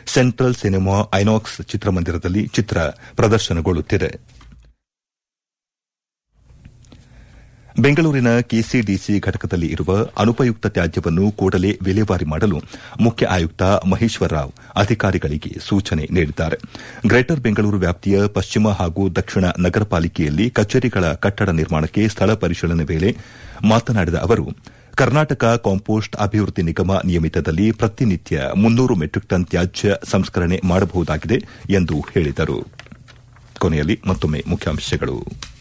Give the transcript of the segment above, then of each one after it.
Central cinema INOX ಚಿತ್ರಮಂದಿರದಲ್ಲಿ ಚಿತ್ರ ಪ್ರದರ್ಶನಗೊಳ್ಳುತ್ತಿದೆ ಬೆಂಗಳೂರಿನ ಕೆಸಿಡಿಸಿ ಘಟಕದಲ್ಲಿ ಇರುವ ಅನುಪಯುಕ್ತ ತ್ಯಾಜ್ಯವನ್ನು ಕೂಡಲೇ ವಿಲೇವಾರಿ ಮಾಡಲು ಮುಖ್ಯ ಆಯುಕ್ತ ಮಹೇಶ್ವರ ರಾವ್ ಅಧಿಕಾರಿಗಳಿಗೆ ಸೂಚನೆ ನೀಡಿದ್ದಾರೆ ಗ್ರೇಟರ್ ಬೆಂಗಳೂರು ವ್ಯಾಪ್ತಿಯ ಪಶ್ಚಿಮ ಹಾಗೂ ದಕ್ಷಿಣ ನಗರ ಪಾಲಿಕೆಯಲ್ಲಿ ಕಚೇರಿಗಳ ಕಟ್ಟಡ ನಿರ್ಮಾಣಕ್ಕೆ ಸ್ಥಳ ಪರಿಶೀಲನೆ ವೇಳೆ ಮಾತನಾಡಿದ ಅವರು ಕರ್ನಾಟಕ ಕಾಂಪೋಸ್ಟ್ ಅಭಿವೃದ್ಧಿ ನಿಗಮ ನಿಯಮಿತದಲ್ಲಿ ಪ್ರತಿನಿತ್ಯ ಮುನ್ನೂರು ಮೆಟ್ರಿಕ್ ಟನ್ ತ್ಯಾಜ್ಯ ಸಂಸ್ಕರಣೆ ಮಾಡಬಹುದಾಗಿದೆ ಎಂದು ಹೇಳಿದರು ಕೊನೆಯಲ್ಲಿ ಮತ್ತೊಮ್ಮೆ ಮುಖ್ಯಾಂಶಗಳು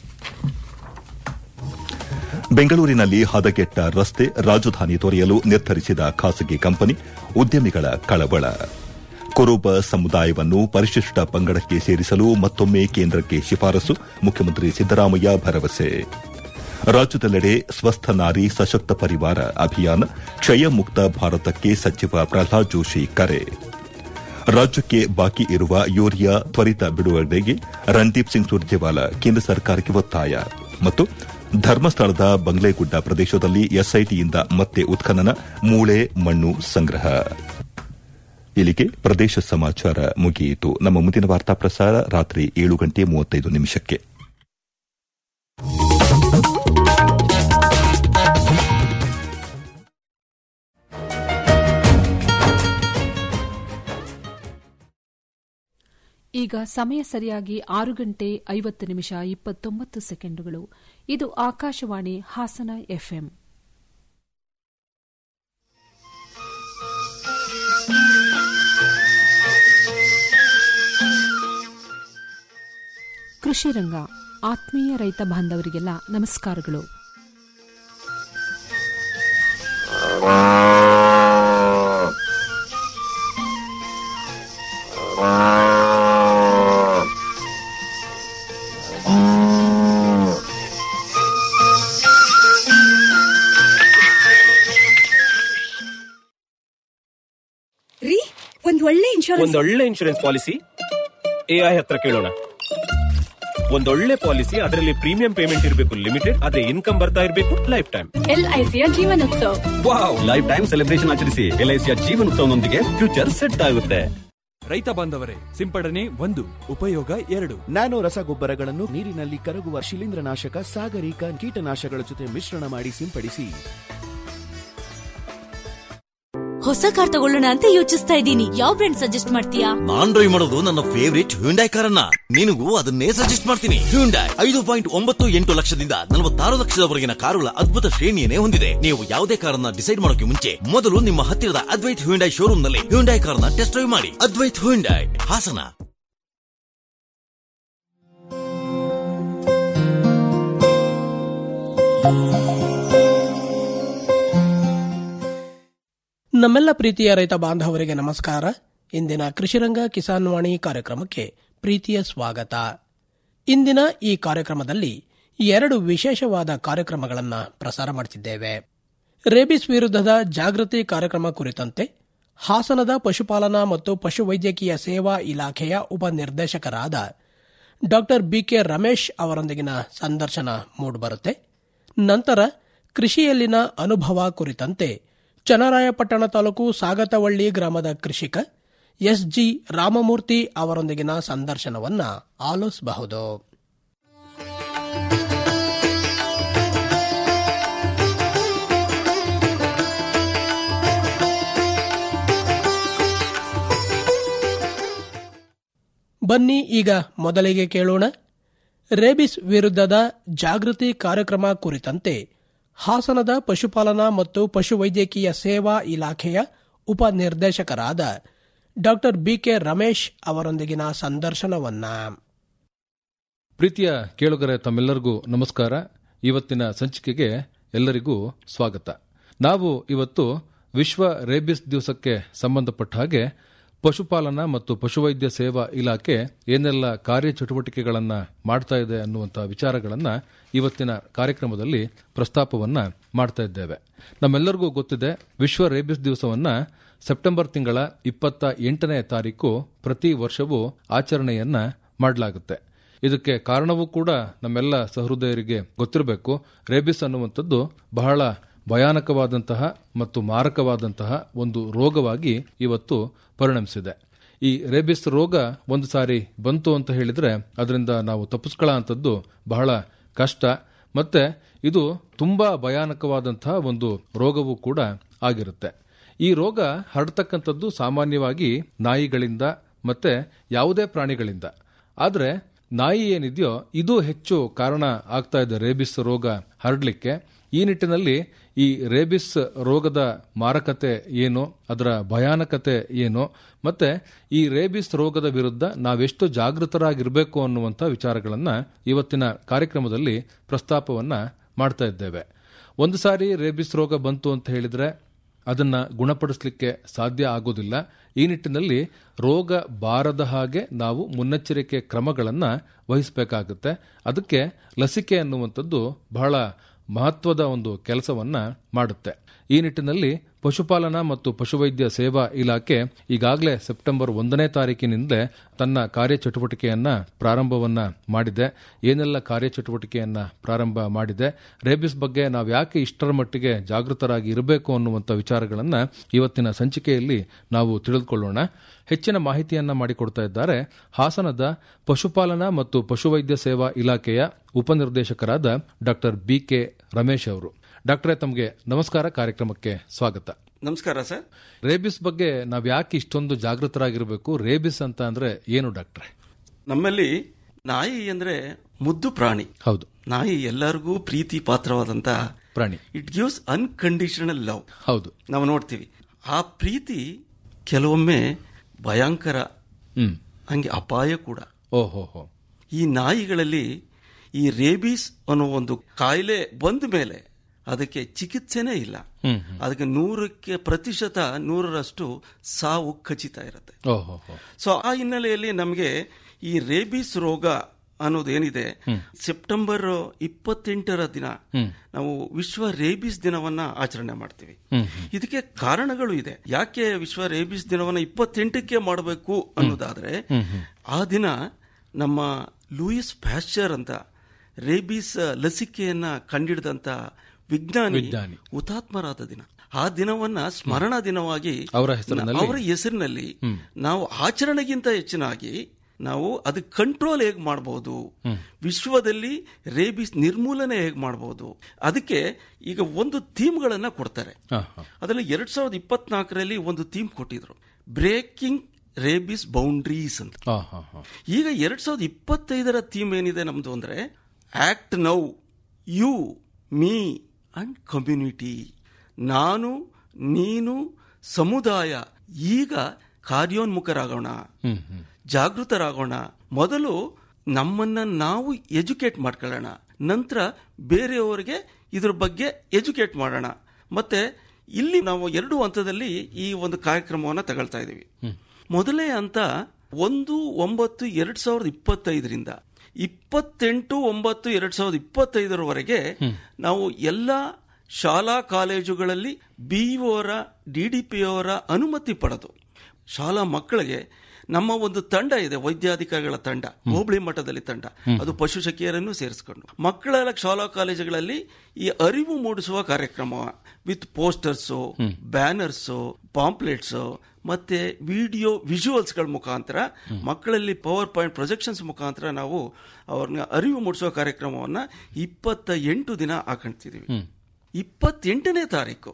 ಬೆಂಗಳೂರಿನಲ್ಲಿ ಹದಗೆಟ್ಟ ರಸ್ತೆ ರಾಜಧಾನಿ ತೊರೆಯಲು ನಿರ್ಧರಿಸಿದ ಖಾಸಗಿ ಕಂಪನಿ ಉದ್ಯಮಿಗಳ ಕಳವಳ ಕುರುಬ ಸಮುದಾಯವನ್ನು ಪರಿಶಿಷ್ಟ ಪಂಗಡಕ್ಕೆ ಸೇರಿಸಲು ಮತ್ತೊಮ್ಮೆ ಕೇಂದ್ರಕ್ಕೆ ಶಿಫಾರಸು ಮುಖ್ಯಮಂತ್ರಿ ಸಿದ್ದರಾಮಯ್ಯ ಭರವಸೆ ರಾಜ್ಯದೆಲ್ಲೆಡೆ ಸ್ವಸ್ಥ ನಾರಿ ಸಶಕ್ತ ಪರಿವಾರ ಅಭಿಯಾನ ಕ್ಷಯ ಮುಕ್ತ ಭಾರತಕ್ಕೆ ಸಚಿವ ಪ್ರಹ್ಲಾದ್ ಜೋಶಿ ಕರೆ ರಾಜ್ಯಕ್ಕೆ ಬಾಕಿ ಇರುವ ಯೂರಿಯಾ ತ್ವರಿತ ಬಿಡುಗಡೆಗೆ ರಣದೀಪ್ ಸಿಂಗ್ ಸುರ್ಜೇವಾಲಾ ಕೇಂದ್ರ ಸರ್ಕಾರಕ್ಕೆ ಒತ್ತಾಯ ಮತ್ತು ಧರ್ಮಸ್ಥಳದ ಬಂಗ್ಲೆಗುಡ್ಡ ಪ್ರದೇಶದಲ್ಲಿ ಎಸ್ಐಟಿಯಿಂದ ಮತ್ತೆ ಉತ್ಖನನ ಮೂಳೆ ಮಣ್ಣು ಸಂಗ್ರಹ ಇಲ್ಲಿಗೆ ಪ್ರದೇಶ ಸಮಾಚಾರ ಮುಗಿಯಿತು ನಮ್ಮ ಮುಂದಿನ ವಾರ್ತಾ ಪ್ರಸಾರ ರಾತ್ರಿ ಏಳು ಗಂಟೆ ಮೂವತ್ತೈದು ನಿಮಿಷಕ್ಕೆ ಈಗ ಸಮಯ ಸರಿಯಾಗಿ ಆರು ಗಂಟೆ ಐವತ್ತು ನಿಮಿಷ ಇಪ್ಪತ್ತೊಂಬತ್ತು ಸೆಕೆಂಡುಗಳು ಇದು ಆಕಾಶವಾಣಿ ಹಾಸನ ಎಫ್ಎಂ ಕೃಷಿ ರಂಗ ಆತ್ಮೀಯ ರೈತ ಬಾಂಧವರಿಗೆಲ್ಲ ನಮಸ್ಕಾರಗಳು ರೀ ಒಂದ್ ಒಳ್ಳೆ ಇನ್ಶೂರೆನ್ಸ್ ಒಂದೊಳ್ಳೆ ಇನ್ಶೂರೆನ್ಸ್ ಪಾಲಿಸಿ ಎಐ ಹತ್ರ ಕೇಳೋಣ ಒಂದೊಳ್ಳೆ ಪಾಲಿಸಿ ಅದರಲ್ಲಿ ಪ್ರೀಮಿಯಂ ಪೇಮೆಂಟ್ ಇರಬೇಕು ಲಿಮಿಟೆಡ್ ಅದೇ ಇನ್ಕಮ್ ಬರ್ತಾ ಇರಬೇಕು ಲೈಫ್ ಟೈಮ್ ಎಲ್ಐಸಿಯ Jeevanotsav wow lifetime celebration ಆಚರಿಸಿ ಎಲ್ಐಸಿಯ ಜೀವನೋತ್ಸವನೊಂದಿಗೆ ಫ್ಯೂಚರ್ ಸೆಟ್ ಆಗುತ್ತೆ ರೈತ ಬಾಂಧವರೇ ಸಿಂಪಡಣೆ ಒಂದು ಉಪಯೋಗ ಎರಡು ನ್ಯಾನೋ ರಸಗೊಬ್ಬರಗಳನ್ನು ನೀರಿನಲ್ಲಿ ಕರಗುವ ಶಿಲೀಂಧ್ರನಾಶಕ ಸಾಗರಿಕ ಕೀಟನಾಶಕಗಳ ಜೊತೆ ಮಿಶ್ರಣ ಮಾಡಿ ಸಿಂಪಡಿಸಿ ಹೊಸ ಕಾರ್ ತಗೊಳ್ಳೋಣ ಅಂತ ಯೋಚಿಸ್ತಾ ಇದ್ದೀನಿ ಯಾವ ಬ್ರ್ಯಾಂಡ್ ಸಜೆಸ್ಟ್ ಮಾಡ್ತೀಯಾ ನಾನ್ ಡ್ರೈವ್ ಮಾಡೋದು ನನ್ನ ಫೇವರಿಟ್ ಹ್ಯುಂಡೈ ಕಾರನ್ನ ನಿನಗೂ ಅದನ್ನೇ ಸಜೆಸ್ಟ್ ಮಾಡ್ತೀನಿ ಹ್ಯುಂಡೈ ಐದು ಪಾಯಿಂಟ್ ಒಂಬತ್ತು ಎಂಟು ಲಕ್ಷದಿಂದ ನಲವತ್ತಾರು ಲಕ್ಷದವರೆಗಿನ ಕಾರುಗಳ ಅದ್ಭುತ ಶ್ರೇಣಿಯನ್ನೇ ಹೊಂದಿದೆ ನೀವು ಯಾವುದೇ ಕಾರನ್ನ ಡಿಸೈಡ್ ಮಾಡೋಕೆ ಮುಂಚೆ ಮೊದಲು ನಿಮ್ಮ ಹತ್ತಿರದ ಅದ್ವೈತ್ ಹ್ಯುಂಡೈ ಶೋರೂಮ್ ನಲ್ಲಿ ಹ್ಯುಂಡೈ ಕಾರನ್ನ ಟೆಸ್ಟ್ ಡ್ರೈವ್ ಮಾಡಿ ಅದ್ವೈತ್ ಹ್ಯುಂಡೈ ಹಾಸನ ನಮ್ಮೆಲ್ಲ ಪ್ರೀತಿಯ ರೈತ ಬಾಂಧವರಿಗೆ ನಮಸ್ಕಾರ ಇಂದಿನ ಕೃಷಿರಂಗ ಕಿಸಾನ್ ವಾಣಿ ಕಾರ್ಯಕ್ರಮಕ್ಕೆ ಪ್ರೀತಿಯ ಸ್ವಾಗತ ಇಂದಿನ ಈ ಕಾರ್ಯಕ್ರಮದಲ್ಲಿ ಎರಡು ವಿಶೇಷವಾದ ಕಾರ್ಯಕ್ರಮಗಳನ್ನು ಪ್ರಸಾರ ಮಾಡುತ್ತಿದ್ದೇವೆ ರೇಬಿಸ್ ವಿರುದ್ಧದ ಜಾಗೃತಿ ಕಾರ್ಯಕ್ರಮ ಕುರಿತಂತೆ ಹಾಸನದ ಪಶುಪಾಲನಾ ಮತ್ತು ಪಶುವೈದ್ಯಕೀಯ ಸೇವಾ ಇಲಾಖೆಯ ಉಪನಿರ್ದೇಶಕರಾದ ಡಾ ಬಿಕೆ ರಮೇಶ್ ಅವರೊಂದಿಗಿನ ಸಂದರ್ಶನ ಮೂಡಿಬರುತ್ತೆ ನಂತರ ಕೃಷಿಯಲ್ಲಿನ ಅನುಭವ ಕುರಿತಂತೆ ಚನ್ನರಾಯಪಟ್ಟಣ ತಾಲೂಕು ಸಾಗತವಳ್ಳಿ ಗ್ರಾಮದ ಕೃಷಿಕ ಎಸ್ಜಿ ರಾಮಮೂರ್ತಿ ಅವರೊಂದಿಗಿನ ಸಂದರ್ಶನವನ್ನ ಆಲಿಸಬಹುದು ಬನ್ನಿ ಈಗ ಮೊದಲಿಗೆ ಕೇಳೋಣ ರೇಬಿಸ್ ವಿರುದ್ಧದ ಜಾಗೃತಿ ಕಾರ್ಯಕ್ರಮ ಕುರಿತಂತೆ ಹಾಸನದ ಪಶುಪಾಲನಾ ಮತ್ತು ಪಶುವೈದ್ಯಕೀಯ ಸೇವಾ ಇಲಾಖೆಯ ಉಪನಿರ್ದೇಶಕರಾದ ಡಾ ಬಿಕೆ ರಮೇಶ್ ಅವರೊಂದಿಗಿನ ಸಂದರ್ಶನವನ್ನ ಪ್ರೀತಿಯ ಕೇಳುಗರೆ ತಮ್ಮೆಲ್ಲರಿಗೂ ನಮಸ್ಕಾರ ಇವತ್ತಿನ ಸಂಚಿಕೆಗೆ ಎಲ್ಲರಿಗೂ ಸ್ವಾಗತ ನಾವು ಇವತ್ತು ವಿಶ್ವ ರೇಬಿಸ್ ದಿವಸಕ್ಕೆ ಸಂಬಂಧಪಟ್ಟ ಹಾಗೆ ಪಶುಪಾಲನಾ ಮತ್ತು ಪಶುವೈದ್ಯ ಸೇವಾ ಇಲಾಖೆ ಏನೆಲ್ಲ ಕಾರ್ಯಚಟುವಟಿಕೆಗಳನ್ನ ಮಾಡ್ತಾ ಇದೆ ಅನ್ನುವಂತಹ ವಿಚಾರಗಳನ್ನ ಇವತ್ತಿನ ಕಾರ್ಯಕ್ರಮದಲ್ಲಿ ಪ್ರಸ್ತಾಪವನ್ನ ಮಾಡ್ತಾ ಇದ್ದೇವೆ ನಮ್ಮೆಲ್ಲರಿಗೂ ಗೊತ್ತಿದೆ ವಿಶ್ವ ರೇಬಿಸ್ ದಿವಸವನ್ನ ಸೆಪ್ಟೆಂಬರ್ ತಿಂಗಳ ಇಪ್ಪತ್ತ ಎಂಟನೇ ತಾರೀಕು ಪ್ರತಿ ವರ್ಷವೂ ಆಚರಣೆಯನ್ನ ಮಾಡಲಾಗುತ್ತೆ ಇದಕ್ಕೆ ಕಾರಣವೂ ಕೂಡ ನಮ್ಮೆಲ್ಲ ಸಹೃದಯರಿಗೆ ಗೊತ್ತಿರಬೇಕು ರೇಬಿಸ್ ಅನ್ನುವಂಥದ್ದು ಬಹಳ ಭಯಾನಕವಾದಂತಹ ಮತ್ತು ಮಾರಕವಾದಂತಹ ಒಂದು ರೋಗವಾಗಿ ಇವತ್ತು ಪರಿಣಮಿಸಿದೆ ಈ ರೇಬಿಸ್ ರೋಗ ಒಂದು ಸಾರಿ ಬಂತು ಅಂತ ಹೇಳಿದ್ರೆ ಅದರಿಂದ ನಾವು ತಪ್ಪಿಸ್ಕೊಳ್ಳೋ ಅಂಥದ್ದು ಬಹಳ ಕಷ್ಟ ಮತ್ತೆ ಇದು ತುಂಬಾ ಭಯಾನಕವಾದಂತಹ ಒಂದು ರೋಗವೂ ಕೂಡ ಆಗಿರುತ್ತೆ ಈ ರೋಗ ಹರಡ್ತಕ್ಕಂಥದ್ದು ಸಾಮಾನ್ಯವಾಗಿ ನಾಯಿಗಳಿಂದ ಮತ್ತೆ ಯಾವುದೇ ಪ್ರಾಣಿಗಳಿಂದ ಆದರೆ ನಾಯಿ ಏನಿದೆಯೋ ಇದು ಹೆಚ್ಚು ಕಾರಣ ಆಗ್ತಾ ಇದೆ ರೇಬಿಸ್ ರೋಗ ಹರಡ್ಲಿಕ್ಕೆ ಈ ನಿಟ್ಟಿನಲ್ಲಿ ಈ ರೇಬಿಸ್ ರೋಗದ ಮಾರಕತೆ ಏನು ಅದರ ಭಯಾನಕತೆ ಏನು ಮತ್ತೆ ಈ ರೇಬಿಸ್ ರೋಗದ ವಿರುದ್ಧ ನಾವೆಷ್ಟು ಜಾಗೃತರಾಗಿರಬೇಕು ಅನ್ನುವಂಥ ವಿಚಾರಗಳನ್ನ ಇವತ್ತಿನ ಕಾರ್ಯಕ್ರಮದಲ್ಲಿ ಪ್ರಸ್ತಾಪವನ್ನ ಮಾಡ್ತಾ ಇದ್ದೇವೆ ಒಂದು ಸಾರಿ ರೇಬಿಸ್ ರೋಗ ಬಂತು ಅಂತ ಹೇಳಿದ್ರೆ ಅದನ್ನ ಗುಣಪಡಿಸಲಿಕ್ಕೆ ಸಾಧ್ಯ ಆಗೋದಿಲ್ಲ ಈ ನಿಟ್ಟಿನಲ್ಲಿ ರೋಗ ಬಾರದ ಹಾಗೆ ನಾವು ಮುನ್ನೆಚ್ಚರಿಕೆ ಕ್ರಮಗಳನ್ನ ವಹಿಸಬೇಕಾಗುತ್ತೆ ಅದಕ್ಕೆ ಲಸಿಕೆ ಅನ್ನುವಂಥದ್ದು ಬಹಳ ಮಹತ್ವದ ಒಂದು ಕೆಲಸವನ್ನ ಮಾಡುತ್ತೆ ಈ ನಿಟ್ಟಿನಲ್ಲಿ ಪಶುಪಾಲನಾ ಮತ್ತು ಪಶುವೈದ್ಯ ಸೇವಾ ಇಲಾಖೆ ಈಗಾಗಲೇ ಸೆಪ್ಟೆಂಬರ್ ಒಂದನೇ ತಾರೀಕಿನಿಂದಲೇ ತನ್ನ ಕಾರ್ಯಚಟುವಟಿಕೆಯನ್ನ ಪ್ರಾರಂಭವನ್ನ ಮಾಡಿದೆ ಏನೆಲ್ಲ ಕಾರ್ಯಚಟುವಟಿಕೆಯನ್ನ ಪ್ರಾರಂಭ ಮಾಡಿದೆ ರೇಬಿಸ್ ಬಗ್ಗೆ ನಾವು ಯಾಕೆ ಇಷ್ಟರ ಮಟ್ಟಿಗೆ ಜಾಗೃತರಾಗಿ ಇರಬೇಕು ಅನ್ನುವಂಥ ವಿಚಾರಗಳನ್ನ ಇವತ್ತಿನ ಸಂಚಿಕೆಯಲ್ಲಿ ನಾವು ತಿಳಿದುಕೊಳ್ಳೋಣ ಹೆಚ್ಚಿನ ಮಾಹಿತಿಯನ್ನ ಮಾಡಿಕೊಡ್ತಾ ಇದ್ದಾರೆ ಹಾಸನದ ಪಶುಪಾಲನಾ ಮತ್ತು ಪಶುವೈದ್ಯ ಸೇವಾ ಇಲಾಖೆಯ ಉಪನಿರ್ದೇಶಕರಾದ ಡಾಕ್ಟರ್ ಬಿ ಕೆ ರಮೇಶ್ ಅವರು ಡಾಕ್ಟರೇ ತಮಗೆ ನಮಸ್ಕಾರ ಕಾರ್ಯಕ್ರಮಕ್ಕೆ ಸ್ವಾಗತ ನಮಸ್ಕಾರ ಸರ್ ರೇಬಿಸ್ ಬಗ್ಗೆ ನಾವ್ ಯಾಕೆ ಇಷ್ಟೊಂದು ಜಾಗೃತರಾಗಿರಬೇಕು ರೇಬಿಸ್ ಅಂತ ಅಂದ್ರೆ ಏನು ಡಾಕ್ಟ್ರೆ ನಮ್ಮಲ್ಲಿ ನಾಯಿ ಅಂದ್ರೆ ಮುದ್ದು ಪ್ರಾಣಿ ಹೌದು ನಾಯಿ ಎಲ್ಲರಿಗೂ ಪ್ರೀತಿ ಪಾತ್ರವಾದಂತ ಪ್ರಾಣಿ ಇಟ್ ಗಿವ್ಸ್ ಅನ್ಕಂಡೀಷನಲ್ ಲವ್ ಹೌದು ನಾವು ನೋಡ್ತೀವಿ ಆ ಪ್ರೀತಿ ಕೆಲವೊಮ್ಮೆ ಭಯಂಕರ ಹ್ಮ್ ಹಂಗೆ ಅಪಾಯ ಕೂಡ ಓಹೋ ಹೋ ಈ ನಾಯಿಗಳಲ್ಲಿ ಈ ರೇಬೀಸ್ ಅನ್ನೋ ಒಂದು ಕಾಯಿಲೆ ಬಂದ ಮೇಲೆ ಅದಕ್ಕೆ ಚಿಕಿತ್ಸೆನೇ ಇಲ್ಲ ಹ್ಮ್ ಅದಕ್ಕೆ ನೂರಕ್ಕೆ ಪ್ರತಿಶತ ನೂರರಷ್ಟು ಸಾವು ಖಚಿತ ಇರುತ್ತೆ ಓಹೋ ಹೋ ಸೊ ಆ ಹಿನ್ನೆಲೆಯಲ್ಲಿ ನಮಗೆ ಈ ರೇಬೀಸ್ ರೋಗ ಅನ್ನೋದೇನಿದೆ ಸೆಪ್ಟೆಂಬರ್ ಇಪ್ಪತ್ತೆಂಟರ ದಿನ ಹ್ಮ್. ನಾವು ವಿಶ್ವ ರೇಬೀಸ್ ದಿನವನ್ನ ಆಚರಣೆ ಮಾಡ್ತೀವಿ ಹ್ಮ್ ಇದಕ್ಕೆ ಕಾರಣಗಳು ಇದೆ ಯಾಕೆ ವಿಶ್ವ ರೇಬೀಸ್ ದಿನವನ್ನ ಇಪ್ಪತ್ತೆಂಟಕ್ಕೆ ಮಾಡಬೇಕು ಅನ್ನೋದಾದ್ರೆ ಆ ದಿನ ನಮ್ಮ ಲೂಯಿಸ್ ಪ್ಯಾಶ್ಚರ್ ಅಂತ ರೇಬೀಸ್ ಲಸಿಕೆಯನ್ನ ಕಂಡಿಡಿದಂತ ವಿಜ್ಞಾನಿ ವಿಜ್ಞಾನಿ. ಹುತಾತ್ಮರಾದ ದಿನ ಆ ದಿನವನ್ನ ಸ್ಮರಣ ದಿನವಾಗಿ ಅವರ ಹೆಸರಿನಲ್ಲಿ? ಅವರ ಹೆಸರಿನಲ್ಲಿ ನಾವು ಆಚರಣೆಗಿಂತ ಹೆಚ್ಚಿನಾಗಿ ನಾವು ಅದಕ್ಕೆ ಕಂಟ್ರೋಲ್ ಹೇಗೆ ಮಾಡಬಹುದು ವಿಶ್ವದಲ್ಲಿ ರೇಬಿಸ್ ನಿರ್ಮೂಲನೆ ಹೇಗೆ ಮಾಡಬಹುದು ಅದಕ್ಕೆ ಈಗ ಒಂದು ಥೀಮ್ಗಳನ್ನ ಕೊಡ್ತಾರೆ ಹಾ, ಹಾ. ಅದರಲ್ಲಿ ಎರಡ್ ಸಾವಿರದ ಇಪ್ಪತ್ನಾಲ್ಕರಲ್ಲಿ ಒಂದು ಥೀಮ್ ಕೊಟ್ಟಿದ್ರು ಬ್ರೇಕಿಂಗ್ ರೇಬಿಸ್ ಬೌಂಡ್ರೀಸ್ ಅಂತ ಹಾ, ಹಾ, ಹಾ. ಈಗ ಎರಡ್ ಸಾವಿರದ ಇಪ್ಪತ್ತೈದರ ಥೀಮ್ ಏನಿದೆ ನಮ್ದು ಅಂದ್ರೆ act now you me and community ನಾನು ನೀನು ಸಮುದಾಯ ಈಗ ಕಾರ್ಯೋನ್ಮುಖರಾಗೋಣ ಹ್ಮ್ ಹ್ಮ್ ಜಾಗೃತರಾಗೋಣ ಮೊದಲು ನಮ್ಮನ್ನ ನಾವು ಎಜುಕೇಟ್ ಮಾಡ್ಕೊಳ್ಳೋಣ ನಂತರ ಬೇರೆಯವರಿಗೆ ಇದ್ರ ಬಗ್ಗೆ ಎಜುಕೇಟ್ ಮಾಡೋಣ ಮತ್ತೆ ಇಲ್ಲಿ ನಾವು ಎರಡು ಹಂತದಲ್ಲಿ ಈ ಒಂದು ಕಾರ್ಯಕ್ರಮವನ್ನು ತಗೊಳ್ತಾ ಇದ್ದೀವಿ ಮೊದಲೇ ಹಂತ ಒಂದು ಒಂಬತ್ತು ಎರಡ್ ಸಾವಿರದ ಇಪ್ಪತ್ತೈದರಿಂದ ಇಪ್ಪತ್ತೆಂಟು ಒಂಬತ್ತು ಎರಡ್ ಸಾವಿರದ ಇಪ್ಪತ್ತೈದರವರೆಗೆ ನಾವು ಎಲ್ಲ ಶಾಲಾ ಕಾಲೇಜುಗಳಲ್ಲಿ ಬಿಇಒರ ಡಿಡಿಪಿ ಅವರ ಅನುಮತಿ ಪಡೆದು ಶಾಲಾ ಮಕ್ಕಳಿಗೆ ನಮ್ಮ ಒಂದು ತಂಡ ಇದೆ ವೈದ್ಯಾಧಿಕಾರಿಗಳ ತಂಡ ಹೋಬಳಿ ಮಟ್ಟದಲ್ಲಿ ತಂಡ ಅದು ಪಶು ಸಖಿಯರನ್ನು ಸೇರಿಸಿಕೊಂಡು ಮಕ್ಕಳ ಶಾಲಾ ಕಾಲೇಜುಗಳಲ್ಲಿ ಈ ಅರಿವು ಮೂಡಿಸುವ ಕಾರ್ಯಕ್ರಮ ವಿತ್ ಪೋಸ್ಟರ್ಸು ಬ್ಯಾನರ್ಸು ಪಾಂಪ್ಲೆಟ್ಸ್ ಮತ್ತೆ ವಿಡಿಯೋ ವಿಜುವಲ್ಸ್ಗಳ ಮುಖಾಂತರ ಮಕ್ಕಳಲ್ಲಿ ಪವರ್ ಪಾಯಿಂಟ್ ಪ್ರೊಜೆಕ್ಷನ್ಸ್ ಮುಖಾಂತರ ನಾವು ಅವ್ರನ್ನ ಅರಿವು ಮೂಡಿಸುವ ಕಾರ್ಯಕ್ರಮವನ್ನ ಇಪ್ಪತ್ತ ಎಂಟು ದಿನ ಹಾಕೊಂತಿದೀವಿ ಇಪ್ಪತ್ತೆಂಟನೇ ತಾರೀಕು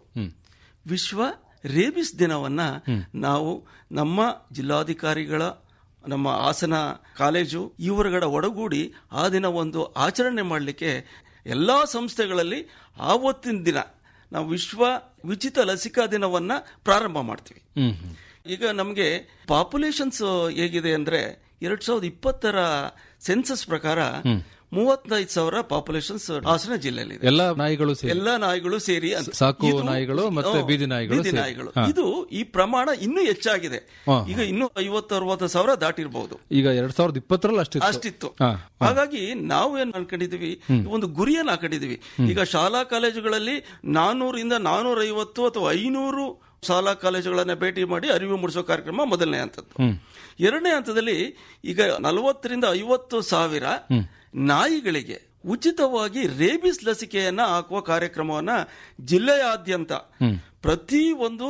ವಿಶ್ವ ರೇಬಿಸ್ ದಿನವನ್ನ ನಾವು ನಮ್ಮ ಜಿಲ್ಲಾಧಿಕಾರಿಗಳ ನಮ್ಮ ಹಾಸನ ಕಾಲೇಜು ಇವರುಗಳ ಒಡಗೂಡಿ ಆ ದಿನ ಒಂದು ಆಚರಣೆ ಮಾಡಲಿಕ್ಕೆ ಎಲ್ಲಾ ಸಂಸ್ಥೆಗಳಲ್ಲಿ ಆವತ್ತಿನ ದಿನ ನಾವು ವಿಶ್ವ ಉಚಿತ ಲಸಿಕಾ ದಿನವನ್ನ ಪ್ರಾರಂಭ ಮಾಡ್ತೀವಿ ಹ್ಮ್ ಹ್ಮ್ ಈಗ ನಮಗೆ ಪಾಪ್ಯುಲೇಷನ್ಸ್ ಹೇಗಿದೆ ಅಂದ್ರೆ ಎರಡ್ ಸಾವಿರದ ಇಪ್ಪತ್ತರ ಸೆನ್ಸಸ್ ಪ್ರಕಾರ ಮೂವತ್ತೈದು ಸಾವಿರ ಪಾಪ್ಯುಲೇಷನ್ಸ್ ಹಾಸನ ಜಿಲ್ಲೆಯಲ್ಲಿ ಇದೆ. ಎಲ್ಲಾ ನಾಯಿಗಳು ಸೇರಿ ಎಲ್ಲ ನಾಯಿಗಳು ಸೇರಿ ಅಂತ. ಸಾಕು ಇದು- ನಾಯಿಗಳು ಮತ್ತೆ ಹ್ಮ್, ಬೀದಿ ನಾಯಿಗಳು ಬೀದಿ ಸೇರಿ. ನಾಯಿಗಳು ಹಾ. ಇದು ಈ ಪ್ರಮಾಣ ಇನ್ನೂ ಹೆಚ್ಚಾಗಿದೆ ಹಾ. ಈಗ ಇನ್ನೂ ಐವತ್ತು ಅರವತ್ತು ಸಾವಿರ ದಾಟಿರ್ಬಹುದು ಈಗ ಎರಡ್ ಸಾವಿರದ ಇಪ್ಪತ್ತರಲ್ಲಿ ಅಷ್ಟಿತ್ತು ಅಷ್ಟಿತ್ತು ಹಾ, ಹಾಗಾಗಿ ನಾವು ಏನ್ ಅನ್ಕೊಂಡಿದೀವಿ ಒಂದು ಗುರಿಯನ್ನು ಹಾಕೊಂಡಿದೀವಿ ಈಗ ಶಾಲಾ ಕಾಲೇಜುಗಳಲ್ಲಿ ನಾನೂರಿಂದ ನಾನೂರ ಐವತ್ತು ಅಥವಾ ಐನೂರು ಶಾಲಾ ಕಾಲೇಜುಗಳನ್ನ ಭೇಟಿ ಮಾಡಿ ಅರಿವು ಮೂಡಿಸೋ ಕಾರ್ಯಕ್ರಮ ಮೊದಲನೇ ಹಂತದ್ದು ಎರಡನೇ ಹಂತದಲ್ಲಿ ಈಗ ನಲವತ್ತರಿಂದ ಐವತ್ತು ಸಾವಿರ ನಾಯಿಗಳಿಗೆ ಉಚಿತವಾಗಿ ರೇಬಿಸ್ ಲಸಿಕೆಯನ್ನ ಹಾಕುವ ಕಾರ್ಯಕ್ರಮವನ್ನ ಜಿಲ್ಲೆಯಾದ್ಯಂತ ಪ್ರತಿ ಒಂದು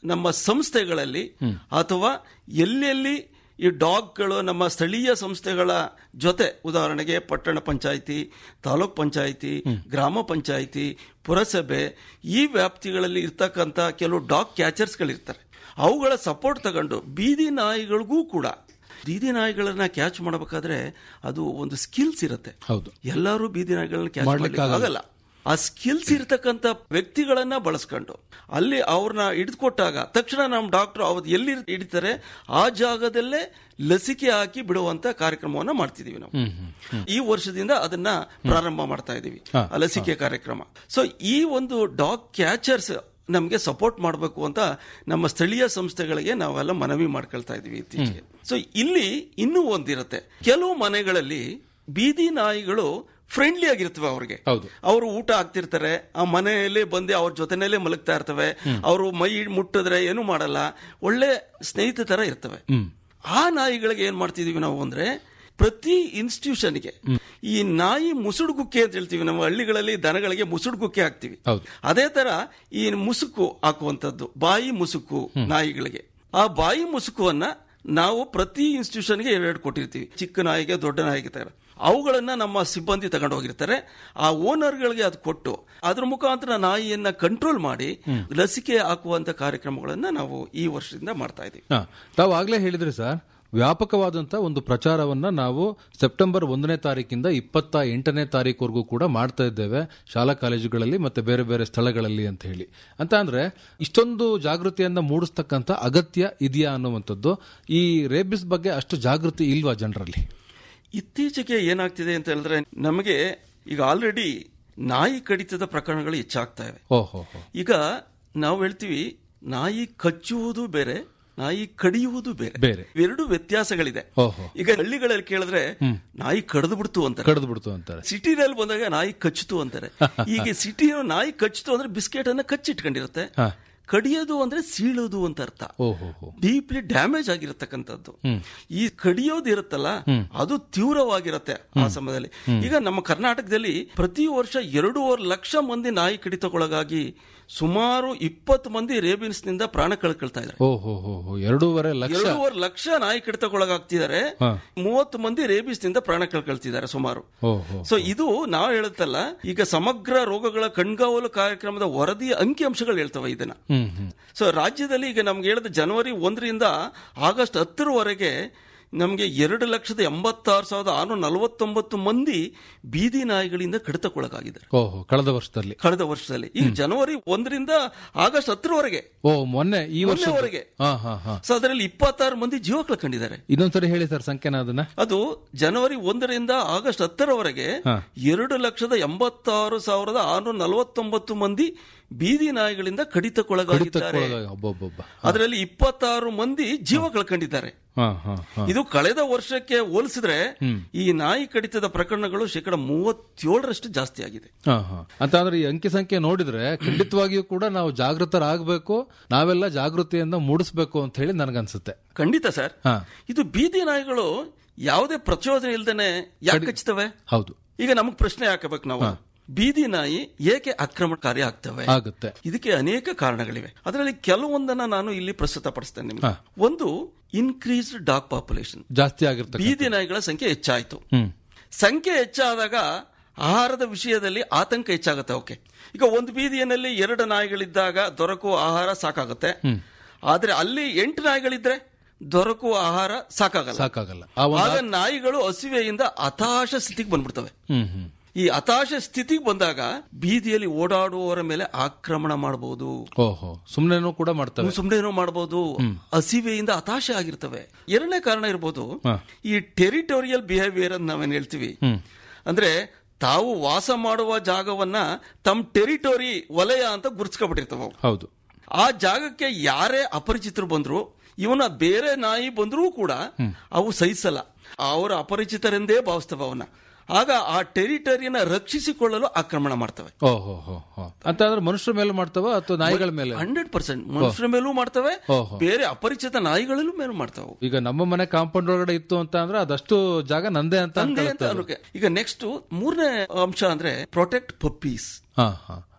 ನಮ್ಮ ಸಂಸ್ಥೆಗಳಲ್ಲಿ ಅಥವಾ ಎಲ್ಲೆಲ್ಲಿ ಈ ಡಾಗ್ಗಳು ನಮ್ಮ ಸ್ಥಳೀಯ ಸಂಸ್ಥೆಗಳ ಜೊತೆ ಉದಾಹರಣೆಗೆ ಪಟ್ಟಣ ಪಂಚಾಯಿತಿ ತಾಲೂಕ್ ಪಂಚಾಯಿತಿ ಗ್ರಾಮ ಪಂಚಾಯಿತಿ ಪುರಸಭೆ ಈ ವ್ಯಾಪ್ತಿಗಳಲ್ಲಿ ಇರ್ತಕ್ಕಂಥ ಕೆಲವು ಡಾಗ್ ಕ್ಯಾಚರ್ಸ್ಗಳಿರ್ತಾರೆ ಅವುಗಳ ಸಪೋರ್ಟ್ ತಗೊಂಡು ಬೀದಿ ನಾಯಿಗಳಿಗೂ ಕೂಡ ಬೀದಿ ನಾಯಿಗಳನ್ನ ಕ್ಯಾಚ್ ಮಾಡಬೇಕಾದ್ರೆ ಅದು ಒಂದು ಸ್ಕಿಲ್ಸ್ ಇರುತ್ತೆ ಹೌದು ಎಲ್ಲರೂ ಬೀದಿ ನಾಯಿಗಳನ್ನ ಕ್ಯಾಚ್ ಮಾಡ್ಲಿಕ್ಕೆ ಮಾಡಲಿಕ್ಕೆ ಆಗಲ್ಲ ಆ ಸ್ಕಿಲ್ಸ್ ಇರತಕ್ಕಂತ ವ್ಯಕ್ತಿಗಳನ್ನ ಬಳಸ್ಕೊಂಡು ಅಲ್ಲಿ ಅವ್ರನ್ನ ಹಿಡಿದುಕೊಟ್ಟಾಗ ತಕ್ಷಣ ನಮ್ಮ ಡಾಕ್ಟರ್ ಅವ್ರು ಎಲ್ಲಿ ಹಿಡಿತಾರೆ ಆ ಜಾಗದಲ್ಲೇ ಲಸಿಕೆ ಹಾಕಿ ಬಿಡುವಂತ ಕಾರ್ಯಕ್ರಮವನ್ನ ಮಾಡ್ತಿದೀವಿ ನಾವು ಈ ವರ್ಷದಿಂದ ಅದನ್ನ ಪ್ರಾರಂಭ ಮಾಡ್ತಾ ಇದೀವಿ ಹಾ, ಆ ಲಸಿಕೆ ಕಾರ್ಯಕ್ರಮ ಸೊ ಈ ಒಂದು ಡಾಗ್ ಕ್ಯಾಚರ್ಸ್ ನಮಗೆ ಸಪೋರ್ಟ್ ಮಾಡಬೇಕು ಅಂತ ನಮ್ಮ ಸ್ಥಳೀಯ ಸಂಸ್ಥೆಗಳಿಗೆ ನಾವೆಲ್ಲ ಮನವಿ ಮಾಡ್ಕೊಳ್ತಾ ಇದೀವಿ ಇತ್ತೀಚೆಗೆ ಸೊ ಇಲ್ಲಿ ಇನ್ನೂ ಒಂದಿರುತ್ತೆ ಕೆಲವು ಮನೆಗಳಲ್ಲಿ ಬೀದಿ ನಾಯಿಗಳು ಫ್ರೆಂಡ್ಲಿ ಆಗಿರ್ತವೆ ಅವ್ರಿಗೆ ಹೌದು ಅವರು ಊಟ ಆಗ್ತಿರ್ತಾರೆ ಆ ಮನೆಯಲ್ಲೇ ಬಂದು ಅವ್ರ ಜೊತೆನಲ್ಲೇ ಮಲಗ್ತಾ ಇರ್ತವೆ ಅವರು ಮೈ ಮುಟ್ಟಿದ್ರೆ ಏನು ಮಾಡಲ್ಲ ಒಳ್ಳೆ ಸ್ನೇಹಿತ ತರ ಇರ್ತವೆ ಹ್ಮ್ ಆ ನಾಯಿಗಳಿಗೆ ಏನ್ ಮಾಡ್ತಿದೀವಿ ನಾವು ಅಂದ್ರೆ ಪ್ರತಿ ಇನ್ಸ್ಟಿಟ್ಯೂಷನ್ಗೆ ಈ ನಾಯಿ ಮುಸುಡುಗುಕ್ಕೆ ಅಂತ ಹೇಳ್ತೀವಿ ನಮ್ಮ ಹಳ್ಳಿಗಳಲ್ಲಿ ದನಗಳಿಗೆ ಮುಸುಡುಗುಕ್ಕೆ ಹಾಕ್ತಿವಿ ಹೌದು ಅದೇ ತರ ಈ ಮುಸುಕು ಹಾಕುವಂತದ್ದು ಬಾಯಿ ಮುಸುಕು ನಾಯಿಗಳಿಗೆ ಆ ಬಾಯಿ ಮುಸುಕುವನ್ನ ನಾವು ಪ್ರತಿ ಇನ್ಸ್ಟಿಟ್ಯೂಷನ್ಗೆ ಎರಡು ಕೊಟ್ಟಿರ್ತೀವಿ ಚಿಕ್ಕ ನಾಯಿಗೆ ದೊಡ್ಡ ನಾಯಿಗೆ ತರ ಅವುಗಳನ್ನ ನಮ್ಮ ಸಿಬ್ಬಂದಿ ತಗೊಂಡು ಹೋಗಿರ್ತಾರೆ ಆ ಓನರ್ಗಳಿಗೆ ಅದು ಕೊಟ್ಟು ಅದ್ರ ಮುಖಾಂತರ ನಾಯಿಯನ್ನ ಕಂಟ್ರೋಲ್ ಮಾಡಿ ಲಸಿಕೆ ಹಾಕುವಂತ ಕಾರ್ಯಕ್ರಮಗಳನ್ನ ನಾವು ಈ ವರ್ಷದಿಂದ ಮಾಡ್ತಾ ಇದ್ದೀವಿ ಹಾ, ತಾವು ಆಗ್ಲೇ ಹೇಳಿದ್ರಿ ಸರ್ ವ್ಯಾಪಕವಾದಂತ ಒಂದು ಪ್ರಚಾರವನ್ನ ನಾವು ಸೆಪ್ಟೆಂಬರ್ ಒಂದನೇ ತಾರೀಕಿಂದ ಇಪ್ಪತ್ತ ಎಂಟನೇ ತಾರೀಕುವರೆಗೂ ಕೂಡ ಮಾಡ್ತಾ ಇದ್ದೇವೆ ಶಾಲಾ ಕಾಲೇಜುಗಳಲ್ಲಿ ಮತ್ತೆ ಬೇರೆ ಬೇರೆ ಸ್ಥಳಗಳಲ್ಲಿ ಅಂತ ಹೇಳಿ ಅಂತ ಅಂದ್ರೆ ಇಷ್ಟೊಂದು ಜಾಗೃತಿಯನ್ನ ಮೂಡಿಸ್ತಕ್ಕಂಥ ಅಗತ್ಯ ಇದೆಯಾ ಅನ್ನುವಂಥದ್ದು ಈ ರೇಬಿಸ್ ಬಗ್ಗೆ ಅಷ್ಟು ಜಾಗೃತಿ ಇಲ್ವಾ ಜನರಲ್ಲಿ ಇತ್ತೀಚೆಗೆ ಏನಾಗ್ತಿದೆ ಅಂತ ಹೇಳಿದ್ರೆ ನಮಗೆ ಈಗ ಆಲ್ರೆಡಿ ನಾಯಿ ಕಡಿತದ ಪ್ರಕರಣಗಳು ಹೆಚ್ಚಾಗ್ತಾ ಇವೆ ಓಹೋ ಈಗ ನಾವು ಹೇಳ್ತೀವಿ ನಾಯಿ ಕಚ್ಚುವುದು ಬೇರೆ ನಾಯಿ ಕಡಿಯುವುದು ಬೇರೆ ಬೇರೆ. ಎರಡು ವ್ಯತ್ಯಾಸಗಳಿದೆ ಓಹೋ ಈಗ ಹಳ್ಳಿಗಳಲ್ಲಿ ಕೇಳಿದ್ರೆ ನಾಯಿ ಕಡ್ದು ಬಿಡ್ತು ಅಂತ ಕಡ್ದು ಬಿಡ್ತು ಅಂತಾರೆ ಸಿಟಿನಲ್ಲಿ ಬಂದಾಗ ನಾಯಿ ಕಚ್ಚಿತು ಅಂತಾರೆ ಈಗ ಸಿಟಿ ನಾಯಿ ಕಚ್ಚಿತು ಅಂದ್ರೆ ಬಿಸ್ಕೆಟ್ ಅನ್ನ ಕಚ್ಚಿಟ್ಕೊಂಡಿರುತ್ತೆ ಹಾ. ಕಡಿಯೋದು ಅಂದ್ರೆ ಸೀಳೋದು ಅಂತ ಅರ್ಥ ಓಹೋ ಹೋ ಡೀಪ್ಲಿ ಡ್ಯಾಮೇಜ್ ಆಗಿರತಕ್ಕಂಥದ್ದು ಈ ಕಡಿಯೋದು ಇರುತ್ತಲ್ಲ ಅದು ತೀವ್ರವಾಗಿರುತ್ತೆ ಆ ಸಮಯದಲ್ಲಿ ಈಗ ನಮ್ಮ ಕರ್ನಾಟಕದಲ್ಲಿ ಪ್ರತಿ ವರ್ಷ ಎರಡೂವರೆ ಲಕ್ಷ ಮಂದಿ ನಾಯಿ ಕಡಿತಕ್ಕೊಳಗಾಗಿ ಸುಮಾರು ಇಪ್ಪತ್ತು ಮಂದಿ ರೇಬಿನ್ಸ್ ನಿಂದ ಪ್ರಾಣ ಕಳ್ಕೊಳ್ತಾ ಇದ್ದಾರೆ ಓಹೋ ಹೋ ಹೋ ಎರಡೂವರೆ ಲಕ್ಷ ಎರಡೂವರೆ ಲಕ್ಷ ನಾಯಿ ಕಡಿತಕ್ಕೊಳಗಾಗ್ತಿದ್ದಾರೆ ಹಾ. ಮೂವತ್ತು ಮಂದಿ ರೇಬಿಸ್ ನಿಂದ ಪ್ರಾಣ ಕಳ್ಕೊಳ್ತಿದ್ದಾರೆ ಸುಮಾರು ಓಹೋ ಸೊ ಇದು ನಾವು ಹೇಳುತ್ತಲ್ಲ ಈಗ ಸಮಗ್ರ ರೋಗಗಳ ಕಣ್ಗಾವಲು ಕಾರ್ಯಕ್ರಮದ ವರದಿಯ ಅಂಕಿಅಂಶಗಳು ಹೇಳ್ತವೆ ಇದನ್ನ ಹ್ಮ್ ಹ್ಮ್ ಸೊ ರಾಜ್ಯದಲ್ಲಿ ಈಗ ನಮ್ಗೆ ಹೇಳಿದ ಜನವರಿ ಒಂದರಿಂದ ಆಗಸ್ಟ್ ಹತ್ತರವರೆಗೆ ನಮಗೆ ಎರಡು ಲಕ್ಷದ ಎಂಬತ್ತಾರು ಸಾವಿರದ ಆರುನೂರ ನಲವತ್ತೊಂಬತ್ತು ಮಂದಿ ಬೀದಿ ನಾಯಿಗಳಿಂದ ಕಡಿತಕ್ಕೊಳಗಾಗಿದ್ದಾರೆ ಓಹೋ ಕಳೆದ ವರ್ಷದಲ್ಲಿ ಕಳೆದ ವರ್ಷದಲ್ಲಿ ಈಗ ಜನವರಿ ಒಂದರಿಂದ ಆಗಸ್ಟ್ ಹತ್ತರವರೆಗೆ ಓ ಮೊನ್ನೆ ಈ ವರ್ಷ ಮೊನ್ನೆವರೆಗೆ. ಹಾ ಹಾ ಹಾ ಸೊ ಅದರಲ್ಲಿ ಇಪ್ಪತ್ತಾರು ಮಂದಿ ಜೀವ ಕಳ್ಕೊಂಡಿದ್ದಾರೆ ಇನ್ನೊಂದ್ಸರಿ ಹೇಳಿ ಸರ್ ಸಂಖ್ಯೆನ ಅದನ್ನ ಅದು ಜನವರಿ ಒಂದರಿಂದ ಆಗಸ್ಟ್ ಹತ್ತರವರೆಗೆ ಹಾ. ಎರಡು ಲಕ್ಷದ ಎಂಬತ್ತಾರು ಸಾವಿರದ ಆರುನೂರ ನಲವತ್ತೊಂಬತ್ತು ಮಂದಿ ಬೀದಿ ನಾಯಿಗಳಿಂದ ಕಡಿತಕ್ಕೊಳಗಾಗಿದ್ದಾರೆ ಕಡಿತಕ್ಕೊಳಗ ಒಬ್ಬೊಬ್ಬೊಬ್ಬ ಅದರಲ್ಲಿ ಇಪ್ಪತ್ತಾರು ಮಂದಿ ಜೀವ ಕಳ್ಕೊಂಡಿದ್ದಾರೆ ಹಾ ಹಾ ಹಾ ಇದು ಕಳೆದ ವರ್ಷಕ್ಕೆ ಹೋಲಿಸಿದ್ರೆ ಈ ನಾಯಿ ಕಡಿತದ ಪ್ರಕರಣಗಳು ಶೇಕಡ ಮೂವತ್ತೇಳರಷ್ಟು ಜಾಸ್ತಿ ಆಗಿದೆ ಹಾ ಹಾ ಅಂತ ಅಂದ್ರೆ ಈ ಅಂಕಿ ಸಂಖ್ಯೆ ನೋಡಿದ್ರೆ ಖಂಡಿತವಾಗಿಯೂ ಕೂಡ ನಾವು ಜಾಗೃತರಾಗಬೇಕು ನಾವೆಲ್ಲ ಜಾಗೃತಿಯನ್ನ ಮೂಡಿಸ್ಬೇಕು ಅಂತ ಹೇಳಿ ನನಗನ್ಸುತ್ತೆ ಖಂಡಿತ ಸರ್ ಹಾ ಇದು ಬೀದಿ ನಾಯಿಗಳು ಯಾವುದೇ ಪ್ರಚೋದನೆ ಇಲ್ದೇನೆ ಯಾಕೆ ಕಚ್ತವೆ ಹೌದು ಈಗ ನಮಗ್ ಪ್ರಶ್ನೆ ಹಾಕಬೇಕು ನಾವು ಬೀದಿ ನಾಯಿ ಏಕೆ ಆಕ್ರಮಣಕಾರಿ ಆಗ್ತವೆ ಆಗುತ್ತೆ ಇದಕ್ಕೆ ಅನೇಕ ಕಾರಣಗಳಿವೆ ಅದರಲ್ಲಿ ಕೆಲವೊಂದನ್ನ ನಾನು ಇಲ್ಲಿ ಪ್ರಸ್ತುತಪಡಿಸ್ತೇನೆ ನಿಮ್ಗೆ ಹಾ. ಒಂದು ಇನ್ಕ್ರೀಸ್ಡ್ ಡಾಗ್ ಪಾಪ್ಯುಲೇಷನ್ ಜಾಸ್ತಿ ಆಗಿರ್ತಕ್ಕ ಬೀದಿ ನಾಯಿಗಳ ಸಂಖ್ಯೆ ಹೆಚ್ಚಾಯಿತು ಹ್ಮ್ ಸಂಖ್ಯೆ ಹೆಚ್ಚಾದಾಗ ಆಹಾರದ ವಿಷಯದಲ್ಲಿ ಆತಂಕ ಹೆಚ್ಚಾಗುತ್ತೆ ಓಕೆ ಈಗ ಒಂದು ಬೀದಿಯಲ್ಲಿ ಎರಡು ನಾಯಿಗಳಿದ್ದಾಗ ದೊರಕುವ ಆಹಾರ ಸಾಕಾಗುತ್ತೆ ಆದ್ರೆ ಅಲ್ಲಿ ಎಂಟು ನಾಯಿಗಳಿದ್ರೆ ದೊರಕುವ ಆಹಾರ ಸಾಕಾಗಲ್ಲ ಸಾಕಾಗಲ್ಲ ಆ ಒಂದು ಆಗ ನಾಯಿಗಳು ಹಸಿವೆಯಿಂದ ಹತಾಶ ಸ್ಥಿತಿಗೆ ಬಂದ್ಬಿಡ್ತವೆ ಹ್ಮ್ ಹ್ಮ್ ಈ ಹತಾಶ ಸ್ಥಿತಿಗೆ ಬಂದಾಗ ಬೀದಿಯಲ್ಲಿ ಓಡಾಡುವವರ ಮೇಲೆ ಆಕ್ರಮಣ ಮಾಡಬಹುದು ಓಹೋ ಸುಮ್ನೆನೂ ಕೂಡ ಮಾಡ್ತವೆ ಸುಮ್ಮನೆ ಏನೋ ಮಾಡಬಹುದು ಹಸಿವೆಯಿಂದ ಹತಾಶೆ ಆಗಿರ್ತವೆ ಎರಡನೇ ಕಾರಣ ಇರ್ಬೋದು ಹಾ. ಈ ಟೆರಿಟೋರಿಯಲ್ ಬಿಹೇವಿಯರ್ ಅಂತ ನಾವೇನ್ ಹೇಳ್ತೀವಿ ಹ್ಮ್ ಅಂದ್ರೆ ತಾವು ವಾಸ ಮಾಡುವ ಜಾಗವನ್ನ ತಮ್ಮ ಟೆರಿಟೋರಿ ವಲಯ ಅಂತ ಗುರುತಿಸ್ಕೊಬಿಟ್ಟಿರ್ತವೆ ಅವು. ಹೌದು ಆ ಜಾಗಕ್ಕೆ ಯಾರೇ ಅಪರಿಚಿತರು ಬಂದ್ರು ಇವನ ಬೇರೆ ನಾಯಿ ಬಂದರೂ ಕೂಡ ಅವು ಸಹಿಸಲ್ಲ ಅವರ ಅಪರಿಚಿತರೆಂದೇ ಭಾವಿಸ್ತವೆ ಅವನ್ನ ಆಗ ಆ ಟೆರಿಟರಿಯನ್ನ ರಕ್ಷಿಸಿಕೊಳ್ಳಲು ಆಕ್ರಮಣ ಮಾಡ್ತವೆ ಓಹೋ ಹೋ ಹೋ ಅಂತ ಅಂದ್ರೆ ಮನುಷ್ಯರ ಮೇಲೆ ಮಾಡ್ತವ ಅಥವಾ ನಾಯಿಗಳ ಮೇಲೆ ಹಂಡ್ರೆಡ್ ಪರ್ಸೆಂಟ್ ಮನುಷ್ಯರ ಮೇಲೂ ಮಾಡ್ತವೆ ಓಹೋ. ಬೇರೆ ಅಪರಿಚಿತ ನಾಯಿಗಳಲ್ಲೂ ಮೇಲೂ ಮಾಡ್ತಾವೆ ಅವು. ಈಗ ನಮ್ಮ ಮನೆ ಕಾಂಪೌಂಡ್ ಒಳಗಡೆ ಇತ್ತು ಅಂತ ಅಂದ್ರೆ ಅದಷ್ಟು ಜಾಗ ನಂದೇ ಅಂತ ಹಂಗೆ ಅಂತ ಅನ್ಕೊಳುತ್ತೆ ಅದು. ಅನ್ನೋಕೆ. ಈಗ ನೆಕ್ಸ್ಟ್ ಮೂರನೇ ಅಂಶ ಅಂದ್ರೆ ಪ್ರೊಟೆಕ್ಟ್ ಪಪ್ಪೀಸ್ ಹಾ ಹಾ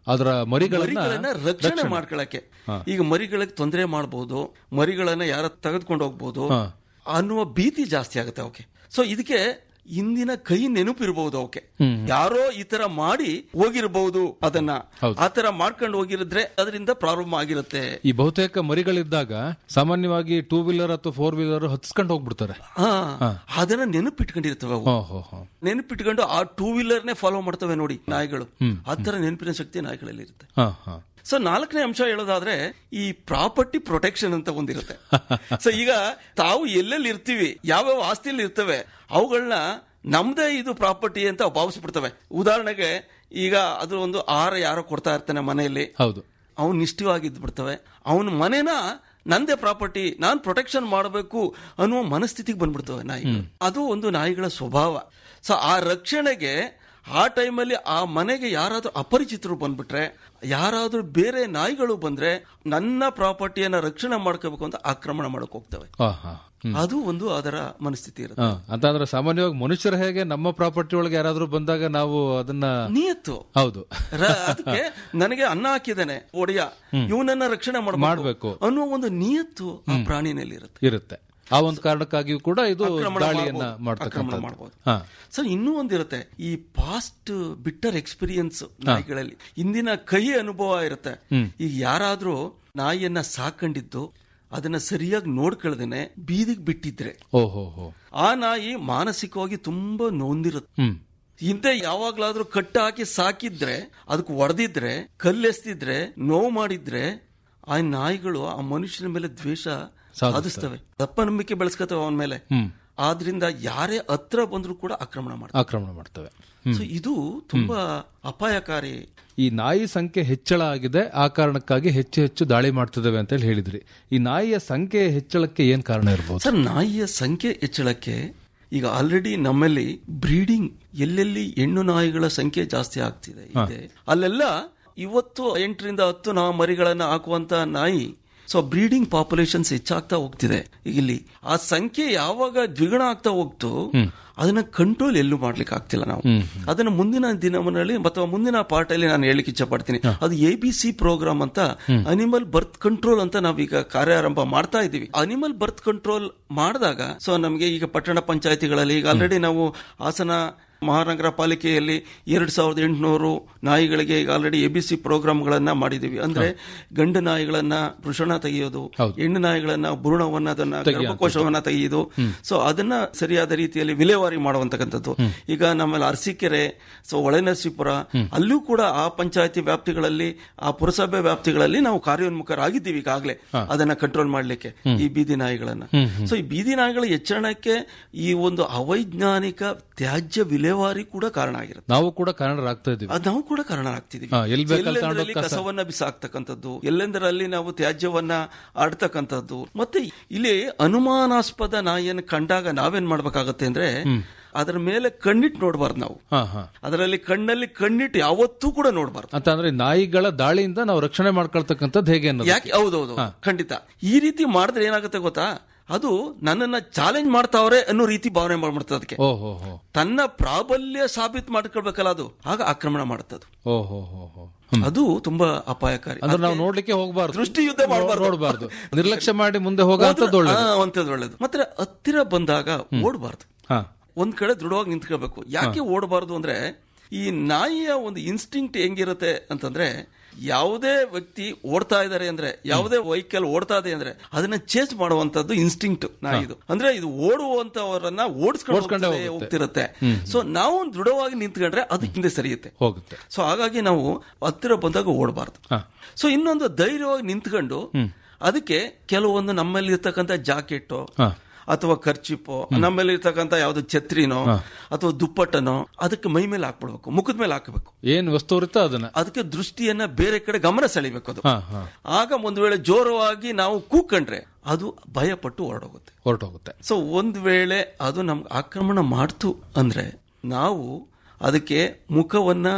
ಅದರ ಮರಿಗಳನ್ನ ಮರಿಗಳನ್ನ ರಕ್ಷಣೆ ಮಾಡ್ಕೊಳಕ್ಕೆ ಈಗ ಮರಿಗಳಿಗೆ ತೊಂದರೆ ಮಾಡಬಹುದು ಮರಿಗಳನ್ನ ಯಾರ ತೆಗೆದುಕೊಂಡು ಹೋಗ್ಬೋದು ಹಾ. ಅನ್ನುವ ಭೀತಿ ಜಾಸ್ತಿ ಆಗುತ್ತೆ ಅವಕ್ಕೆ ಸೊ ಇದಕ್ಕೆ ಇಂದಿನ ಕೈ ನೆನಪು ಇರಬಹುದು ಅವಕ್ಕೆ ಹ್ಮ್. ಯಾರೋ ಈ ತರ ಮಾಡಿ ಹೋಗಿರಬಹುದು ಅದನ್ನ ಹೌದು. ಆ ತರ ಮಾಡ್ಕೊಂಡು ಹೋಗಿರಿದ್ರೆ ಅದರಿಂದ ಪ್ರಾಬ್ಲಮ್ ಆಗಿರುತ್ತೆ ಈ ಬಹುತೇಕ ಮರಿಗಳಿದ್ದಾಗ ಸಾಮಾನ್ಯವಾಗಿ ಟೂ ವೀಲರ್ ಅಥವಾ ಫೋರ್ ವೀಲರ್ ಹತ್ಸ್ಕೊಂಡು ಹೋಗ್ಬಿಡ್ತಾರೆ ಹಾ ಅದನ್ನ ನೆನಪಿಟ್ಕೊಂಡಿರ್ತವೆ ಅವು ಹೋ ಹೋ ಹೋ ನೆನಪಿಟ್ಕೊಂಡು ಆ ಟೂ ವೀಲರ್ನೇ ಫಾಲೋ ಮಾಡ್ತವೆ ನೋಡಿ ನಾಯಿಗಳು ಹ್ಮ್. ಆ ತರ ನೆನಪಿನ ಶಕ್ತಿ ನಾಯಿಗಳಲ್ಲಿ ಇರುತ್ತೆ ಹಾ ಹಾ ಸೊ ನಾಲ್ಕನೇ ಅಂಶ ಹೇಳೋದಾದ್ರೆ ಈ ಪ್ರಾಪರ್ಟಿ ಪ್ರೊಟೆಕ್ಷನ್ ಅಂತ ಒಂದಿರುತ್ತೆ ಸೊ ಈಗ ತಾವು ಎಲ್ಲೆಲ್ಲಿ ಇರ್ತೀವಿ ಯಾವ್ಯಾವ ಆಸ್ತಿಯಲ್ಲಿ ಇರ್ತವೆ ಅವುಗಳನ್ನ ನಮ್ದೇ ಇದು ಪ್ರಾಪರ್ಟಿ ಅಂತ ಭಾವಿಸ್ಬಿಡ್ತವೆ ಉದಾಹರಣೆಗೆ ಈಗ ಅದು ಒಂದು ಆಹಾರ ಯಾರೋ ಕೊಡ್ತಾ ಇರ್ತಾನೆ ಮನೆಯಲ್ಲಿ ಹೌದು ಅವನು ನಿಷ್ಠವಾಗಿದ್ದು ಬಿಡ್ತವೆ ಅವನ ಮನೇನ ನಂದೇ ಪ್ರಾಪರ್ಟಿ ನಾನ್ ಪ್ರೊಟೆಕ್ಷನ್ ಮಾಡಬೇಕು ಅನ್ನುವ ಮನಸ್ಥಿತಿಗೆ ಬಂದ್ಬಿಡ್ತವೆ ನಾಯಿಗಳು ಅದು ಒಂದು ನಾಯಿಗಳ ಸ್ವಭಾವ ಸೊ ಆ ರಕ್ಷಣೆಗೆ ಆ ಟೈಮಲ್ಲಿ ಆ ಮನೆಗೆ ಯಾರಾದ್ರೂ ಅಪರಿಚಿತರು ಬಂದ್ಬಿಟ್ರೆ ಯಾರಾದ್ರೂ ಬೇರೆ ನಾಯಿಗಳು ಬಂದ್ರೆ ನನ್ನ ಪ್ರಾಪರ್ಟಿಯನ್ನ ರಕ್ಷಣೆ ಮಾಡ್ಕೋಬೇಕು ಅಂತ ಆಕ್ರಮಣ ಮಾಡಕ್ ಹೋಗ್ತವೆ ಹಾ ಹಾ ಹ್ಮ್. ಅದು ಒಂದು ಅದರ ಮನಸ್ಥಿತಿ ಇರುತ್ತೆ ಹಾ, ಅಂತಂದ್ರೆ ಸಾಮಾನ್ಯವಾಗಿ ಮನುಷ್ಯರ ಹೇಗೆ ನಮ್ಮ ಪ್ರಾಪರ್ಟಿ ಒಳಗೆ ಯಾರಾದ್ರೂ ಬಂದಾಗ ನಾವು ಅದನ್ನ ನಿಯತ್ತು ಹೌದು ರ- ಅದಕ್ಕೆ ನನಗೆ ಅನ್ನ ಹಾಕಿದ್ದಾನೆ ಒಡೆಯ ಇವನನ್ನ ರಕ್ಷಣೆ ಮಾಡ್ಬೇಕು. ಮಾಡಬೇಕು ಅನ್ನುವ ಒಂದು ನಿಯತ್ತು ಆ ಪ್ರಾಣಿನಲ್ಲಿ ಇರುತ್ತೆ ಇರುತ್ತೆ ಆ ಒಂದು ಕಾರಣಕ್ಕಾಗಿಯೂ ಕೂಡ ಇದು ಆಕ್ರಮಣ ದಾಳಿಯನ್ನ ಮಾಡ್ಬೋದು. ಆಕ್ರಮಣ ಮಾಡ್ತಕ್ಕಂಥದ್ದು ಮಾಡ್ಬೋದು. ಹಾ ಸರ್ ಇನ್ನೂ ಒಂದಿರುತ್ತೆ ಈ ಪಾಸ್ಟ್ ಬಿಟ್ಟರ್ ಎಕ್ಸ್ಪೀರಿಯನ್ಸ್ ನಾಯಿಗಳಲ್ಲಿ ಇಂದಿನ ಕಹಿ ಅನುಭವ ಇರುತ್ತೆ ಹ್ಮ್. ಈಗ ಯಾರಾದ್ರೂ ನಾಯಿಯನ್ನ ಸಾಕೊಂಡಿದ್ದು ಅದನ್ನ ಸರಿಯಾಗಿ ನೋಡ್ಕೊಳ್ದೇನೆ ಬೀದಿಗೆ ಬಿಟ್ಟಿದ್ರೆ ಓಹೋ ಹೋ ಆ ನಾಯಿ ಮಾನಸಿಕವಾಗಿ ತುಂಬಾ ನೊಂದಿರುತ್ತೆ ಹ್ಮ್ ಹಿಂದೆ ಯಾವಾಗ್ಲಾದ್ರೂ ಕಟ್ಟ ಹಾಕಿ ಸಾಕಿದ್ರೆ ಅದಕ್ಕೆ ಹೊಡೆದಿದ್ರೆ ಕಲ್ಲೆಸ್ತಿದ್ರೆ ನೋವು ಮಾಡಿದ್ರೆ ಆ ನಾಯಿಗಳು ಆ ಮನುಷ್ಯನ ಮೇಲೆ ದ್ವೇಷ ಸಾಧಿಸ್ತವೆ ಅಪನಂಬಿಕೆ ಬೆಳೆಸ್ಕೊತವೆ ಅವನ ಮೇಲೆ ಹ್ಮ್ ಆದ್ರಿಂದ ಯಾರೇ ಹತ್ರ ಬಂದ್ರು ಕೂಡ ಆಕ್ರಮಣ ಮಾಡ್ತಾರೆ ಆಕ್ರಮಣ ಮಾಡ್ತವೆ ಸೊ ಇದು ತುಂಬಾ ಅಪಾಯಕಾರಿ ಈ ನಾಯಿ ಸಂಖ್ಯೆ ಹೆಚ್ಚಳ ಆಗಿದೆ ಆ ಕಾರಣಕ್ಕಾಗಿ ಹೆಚ್ಚು ಹೆಚ್ಚು ದಾಳಿ ಮಾಡ್ತಿದ್ದೇವೆ ಅಂತ ಹೇಳಿ ಹೇಳಿದ್ರಿ ಈ ನಾಯಿಯ ಸಂಖ್ಯೆ ಹೆಚ್ಚಳಕ್ಕೆ ಏನ್ ಕಾರಣ ಇರಬಹುದು ಸರ್ ನಾಯಿಯ ಸಂಖ್ಯೆ ಹೆಚ್ಚಳಕ್ಕೆ ಈಗ ಆಲ್ರೆಡಿ ನಮ್ಮಲ್ಲಿ ಬ್ರೀಡಿಂಗ್ ಎಲ್ಲೆಲ್ಲಿ ಹೆಣ್ಣು ನಾಯಿಗಳ ಸಂಖ್ಯೆ ಜಾಸ್ತಿ ಆಗ್ತಿದೆ ಇದೆ ಅಲ್ಲೆಲ್ಲ ಇವತ್ತು ಎಂಟರಿಂದ ಹತ್ತು ನಾ ಮರಿಗಳನ್ನ ಹಾಕುವಂತ ನಾಯಿ ಸೊ ಬ್ರೀಡಿಂಗ್ ಪಾಪ್ಯುಲೇಷನ್ಸ್ ಹೆಚ್ಚಾಗ್ತಾ ಹೋಗ್ತಿದೆ ಈಗ ಇಲ್ಲಿ ಆ ಸಂಖ್ಯೆ ಯಾವಾಗ ದ್ವಿಗುಣ ಆಗ್ತಾ ಹೋಗ್ತು ಅದನ್ನ ಕಂಟ್ರೋಲ್ ಎಲ್ಲೂ ಮಾಡ್ಲಿಕ್ಕೆ ಆಗ್ತಿಲ್ಲ ನಾವು ಅದನ್ನ ಮುಂದಿನ ದಿನಗಳಲ್ಲಿ ಅಥವಾ ಮುಂದಿನ ಪಾರ್ಟ್ ಅಲ್ಲಿ ನಾನು ಹೇಳಿಕ್ಕೆ ಇಚ್ಛೆ ಪಡ್ತೀನಿ ಅದು ಎ ಬಿ ಸಿ ಪ್ರೋಗ್ರಾಮ್ ಅಂತ ಅನಿಮಲ್ ಬರ್ತ್ ಕಂಟ್ರೋಲ್ ಅಂತ ನಾವೀಗ ಕಾರ್ಯಾರಂಭ ಮಾಡ್ತಾ ಇದ್ದೀವಿ ಅನಿಮಲ್ ಬರ್ತ್ ಕಂಟ್ರೋಲ್ ಮಾಡಿದಾಗ ಸೊ ನಮಗೆ ಈಗ ಪಟ್ಟಣ ಪಂಚಾಯತಿಗಳಲ್ಲಿ ಈಗ ಆಲ್ರೆಡಿ ನಾವು ಹಾಸನ ಮಹಾನಗರ ಪಾಲಿಕೆಯಲ್ಲಿ ಎರಡ್ ಸಾವಿರದ ಎಂಟುನೂರು ನಾಯಿಗಳಿಗೆ ಈಗ ಆಲ್ರೆಡಿ ಎ ಬಿ ಸಿ ಪ್ರೋಗ್ರಾಮ್ಗಳನ್ನ ಮಾಡಿದೀವಿ ಅಂದ್ರೆ ಗಂಡು ನಾಯಿಗಳನ್ನ ವೃಷಣ ತೆಗೆಯೋದು ಹೆಣ್ಣು ನಾಯಿಗಳನ್ನ ಭ್ರೂಣವನ್ನ ಅದನ್ನ ಗರ್ಭಕೋಶವನ್ನ ತೆಗೆಯೋದು ಸೊ ಅದನ್ನ ಸರಿಯಾದ ರೀತಿಯಲ್ಲಿ ವಿಲೇವಾರಿ ಮಾಡುವಂತಕ್ಕಂಥದ್ದು ಈಗ ನಮ್ಮಲ್ಲಿ ಅರಸೀಕೆರೆ ಸೊ ಒಳನರಸೀಪುರ ಅಲ್ಲೂ ಕೂಡ ಆ ಪಂಚಾಯತಿ ವ್ಯಾಪ್ತಿಗಳಲ್ಲಿ ಆ ಪುರಸಭೆ ವ್ಯಾಪ್ತಿಗಳಲ್ಲಿ ನಾವು ಕಾರ್ಯೋನ್ಮುಖರಾಗಿದ್ದೀವಿ ಈಗಾಗಲೇ ಅದನ್ನ ಕಂಟ್ರೋಲ್ ಮಾಡ್ಲಿಕ್ಕೆ ಈ ಬೀದಿ ನಾಯಿಗಳನ್ನ ಸೊ ಈ ಬೀದಿ ನಾಯಿಗಳ ಹೆಚ್ಚಳಕ್ಕೆ ಈ ಒಂದು ಅವೈಜ್ಞಾನಿಕ ತ್ಯಾಜ್ಯ ವಿಲೇವಾರಿ ಕೂಡ ಕಾರಣ ಆಗಿರುತ್ತೆ ನಾವು ಕೂಡ ಕಾರಣರಾಗ್ತಾ ಇದೀವಿ ಅದ್ ನಾವು ಕೂಡ ಕಾರಣ ಆಗ್ತಿದೀವಿ ಹಾ, ಎಲ್ಲಿ ಬೇಕಲ್ಲಿ ಎಲ್ಲೆಂದರಲ್ಲಿ ತಗೊಂಡೋಗ್ ಕಸ- ಕಸವನ್ನ ಬಿಸಾಕ್ತಕ್ಕಂಥದ್ದು ಎಲ್ಲೆಂದರಲ್ಲಿ ನಾವು ತ್ಯಾಜ್ಯವನ್ನ ಆಡ್ತಕ್ಕಂಥದ್ದು ಮತ್ತೆ ಇಲ್ಲಿ ಅನುಮಾನಾಸ್ಪದ ನಾಯಿಯನ್ನು ಕಂಡಾಗ ನಾವೇನ್ ಮಾಡ್ಬೇಕಾಗತ್ತೆ ಅಂದ್ರೆ ಅದರ ಮೇಲೆ ಕಣ್ಣಿಟ್ಟು ನೋಡಬಾರ್ದು ನಾವು ಹಾ ಹಾ ಅದರಲ್ಲಿ ಕಣ್ಣಲ್ಲಿ ಕಣ್ಣಿಟ್ಟು ಯಾವತ್ತೂ ಕೂಡ ನೋಡಬಾರ್ದು ಅಂತ ಅಂದ್ರೆ ನಾಯಿಗಳ ದಾಳಿಯಿಂದ ನಾವು ರಕ್ಷಣೆ ಮಾಡ್ಕೊಳ್ತಕ್ಕಂಥದ್ದು ಹೇಗೆ ಅನ್ನೋದು ಯಾಕೆ ಹೌದೌದು ಖಂಡಿತ ಈ ರೀತಿ ಮಾಡಿದ್ರೆ ಏನಾಗುತ್ತೆ ಗೊತ್ತಾ ಅದು ನನ್ನನ್ನ ಚಾಲೆಂಜ್ ಮಾಡ್ತಾವ್ರೆ ಅನ್ನೋ ರೀತಿ ಭಾವನೆ ಮಾಡ್ಬಿಡ್ತದೆ ಅದಕ್ಕೆ ಓಹೋ ಹೋ ತನ್ನ ಪ್ರಾಬಲ್ಯ ಸಾಬೀತು ಮಾಡ್ಕೊಳ್ಬೇಕಲ್ಲ ಅದು ಆಗ ಆಕ್ರಮಣ ಮಾಡುತ್ತದು ಓಹೋ ಹೋ ಹೋ ಅದು ತುಂಬಾ ಅಪಾಯಕಾರಿ ಅಂದ್ರೆ ನಾವು ನೋಡ್ಲಿಕ್ಕೆ ಹೋಗ್ಬಾರ್ದು ದೃಷ್ಟಿ ಯುದ್ಧ ಮಾಡಬಾರ್ದು ನೋಡಬಾರ್ದು ನಿರ್ಲಕ್ಷ್ಯ ಮಾಡಿ ಮುಂದೆ ಹೋಗೋಂಥದ್ದು ಒಳ್ಳೇದು ಅಂತದ್ದು ಒಳ್ಳೇದು ಮತ್ತೆ ಹತ್ತಿರ ಬಂದಾಗ ಓಡಬಾರ್ದು ಹಾ ಒಂದ್ ಕಡೆ ದೃಢವಾಗಿ ನಿಂತ್ಕೋಬೇಕು ಯಾಕೆ ಓಡಬಾರ್ದು ಅಂದ್ರೆ ಈ ನಾಯಿಯ ಒಂದು ಇನ್ಸ್ಟಿಂಕ್ಟ್ ಹೆಂಗಿರುತ್ತೆ ಅಂತಂದ್ರೆ ಯಾವುದೇ ವ್ಯಕ್ತಿ ಓಡ್ತಾ ಇದ್ದಾರೆ ಅಂದ್ರೆ ಯಾವುದೇ ವೆಹಿಕಲ್ ಓಡ್ತಾ ಇದೆ ಅಂದ್ರೆ ಅದನ್ನ ಚೇಸ್ ಮಾಡುವಂತದ್ದು ಇನ್ಸ್ಟಿಂಕ್ಟ್ ನಾಯಿದು ಅಂದ್ರೆ ಇದು ಓಡುವಂತವರನ್ನ ಓಡಿಸ್ಕೊಂಡು ಓಡ್ಸ್ಕೊಂಡೇ ಹೋಗ್ತದೆ, ಹೋಗುತ್ತೆ. ಹೋಗ್ತಿರುತ್ತೆ ಹ್ಮ್. ಸೊ ನಾವು ದೃಢವಾಗಿ ನಿಂತ್ಕೊಂಡ್ರೆ ಅದು ಹಿಂದೆ ಸರಿಯುತ್ತೆ ಹೋಗುತ್ತೆ ಸೊ ಹಾಗಾಗಿ ನಾವು ಹತ್ತಿರ ಬಂದಾಗ ಓಡಬಾರ್ದು ಹಾ ಸೊ ಇನ್ನೊಂದು ಧೈರ್ಯವಾಗಿ ನಿಂತ್ಕೊಂಡು ಅದಕ್ಕೆ ಕೆಲವೊಂದು ನಮ್ಮಲ್ಲಿ ಇರ್ತಕ್ಕಂಥ ಜಾಕೆಟ್ ಹಾ ಅಥವಾ ಖರ್ಚಿಪೋ ನಮ್ಮಲ್ಲಿ ಇರ್ತಕ್ಕಂಥ ಯಾವ್ದು ಛತ್ರಿನೋ ಅಥವಾ ದುಪ್ಪಟ್ಟನೋ ಅದಕ್ಕೆ ಮೈ ಮೇಲೆ ಹಾಕ್ಬಿಡ್ಬೇಕು ಮುಖದ ಮೇಲೆ ಹಾಕಬೇಕು ಏನ್ ವಸ್ತು ಇರುತ್ತೋ ಅದನ್ನ ಅದಕ್ಕೆ ದೃಷ್ಟಿಯನ್ನ ಬೇರೆ ಕಡೆ ಗಮನ ಸೆಳಿಬೇಕು ಅದು ಹಾ ಹಾ ಆಗ ಒಂದು ವೇಳೆ ಜೋರವಾಗಿ ನಾವು ಕೂಕೊಂಡ್ರೆ ಅದು ಭಯಪಟ್ಟು ಹೊರಡೋಗುತ್ತೆ ಹೊರಟೋಗುತ್ತೆ ಸೊ ಒಂದ್ ವೇಳೆ ಅದು ನಮ್ಗೆ ಆಕ್ರಮಣ ಮಾಡ್ತು ಅಂದ್ರೆ ನಾವು ಅದಕ್ಕೆ ಮುಖವನ್ನ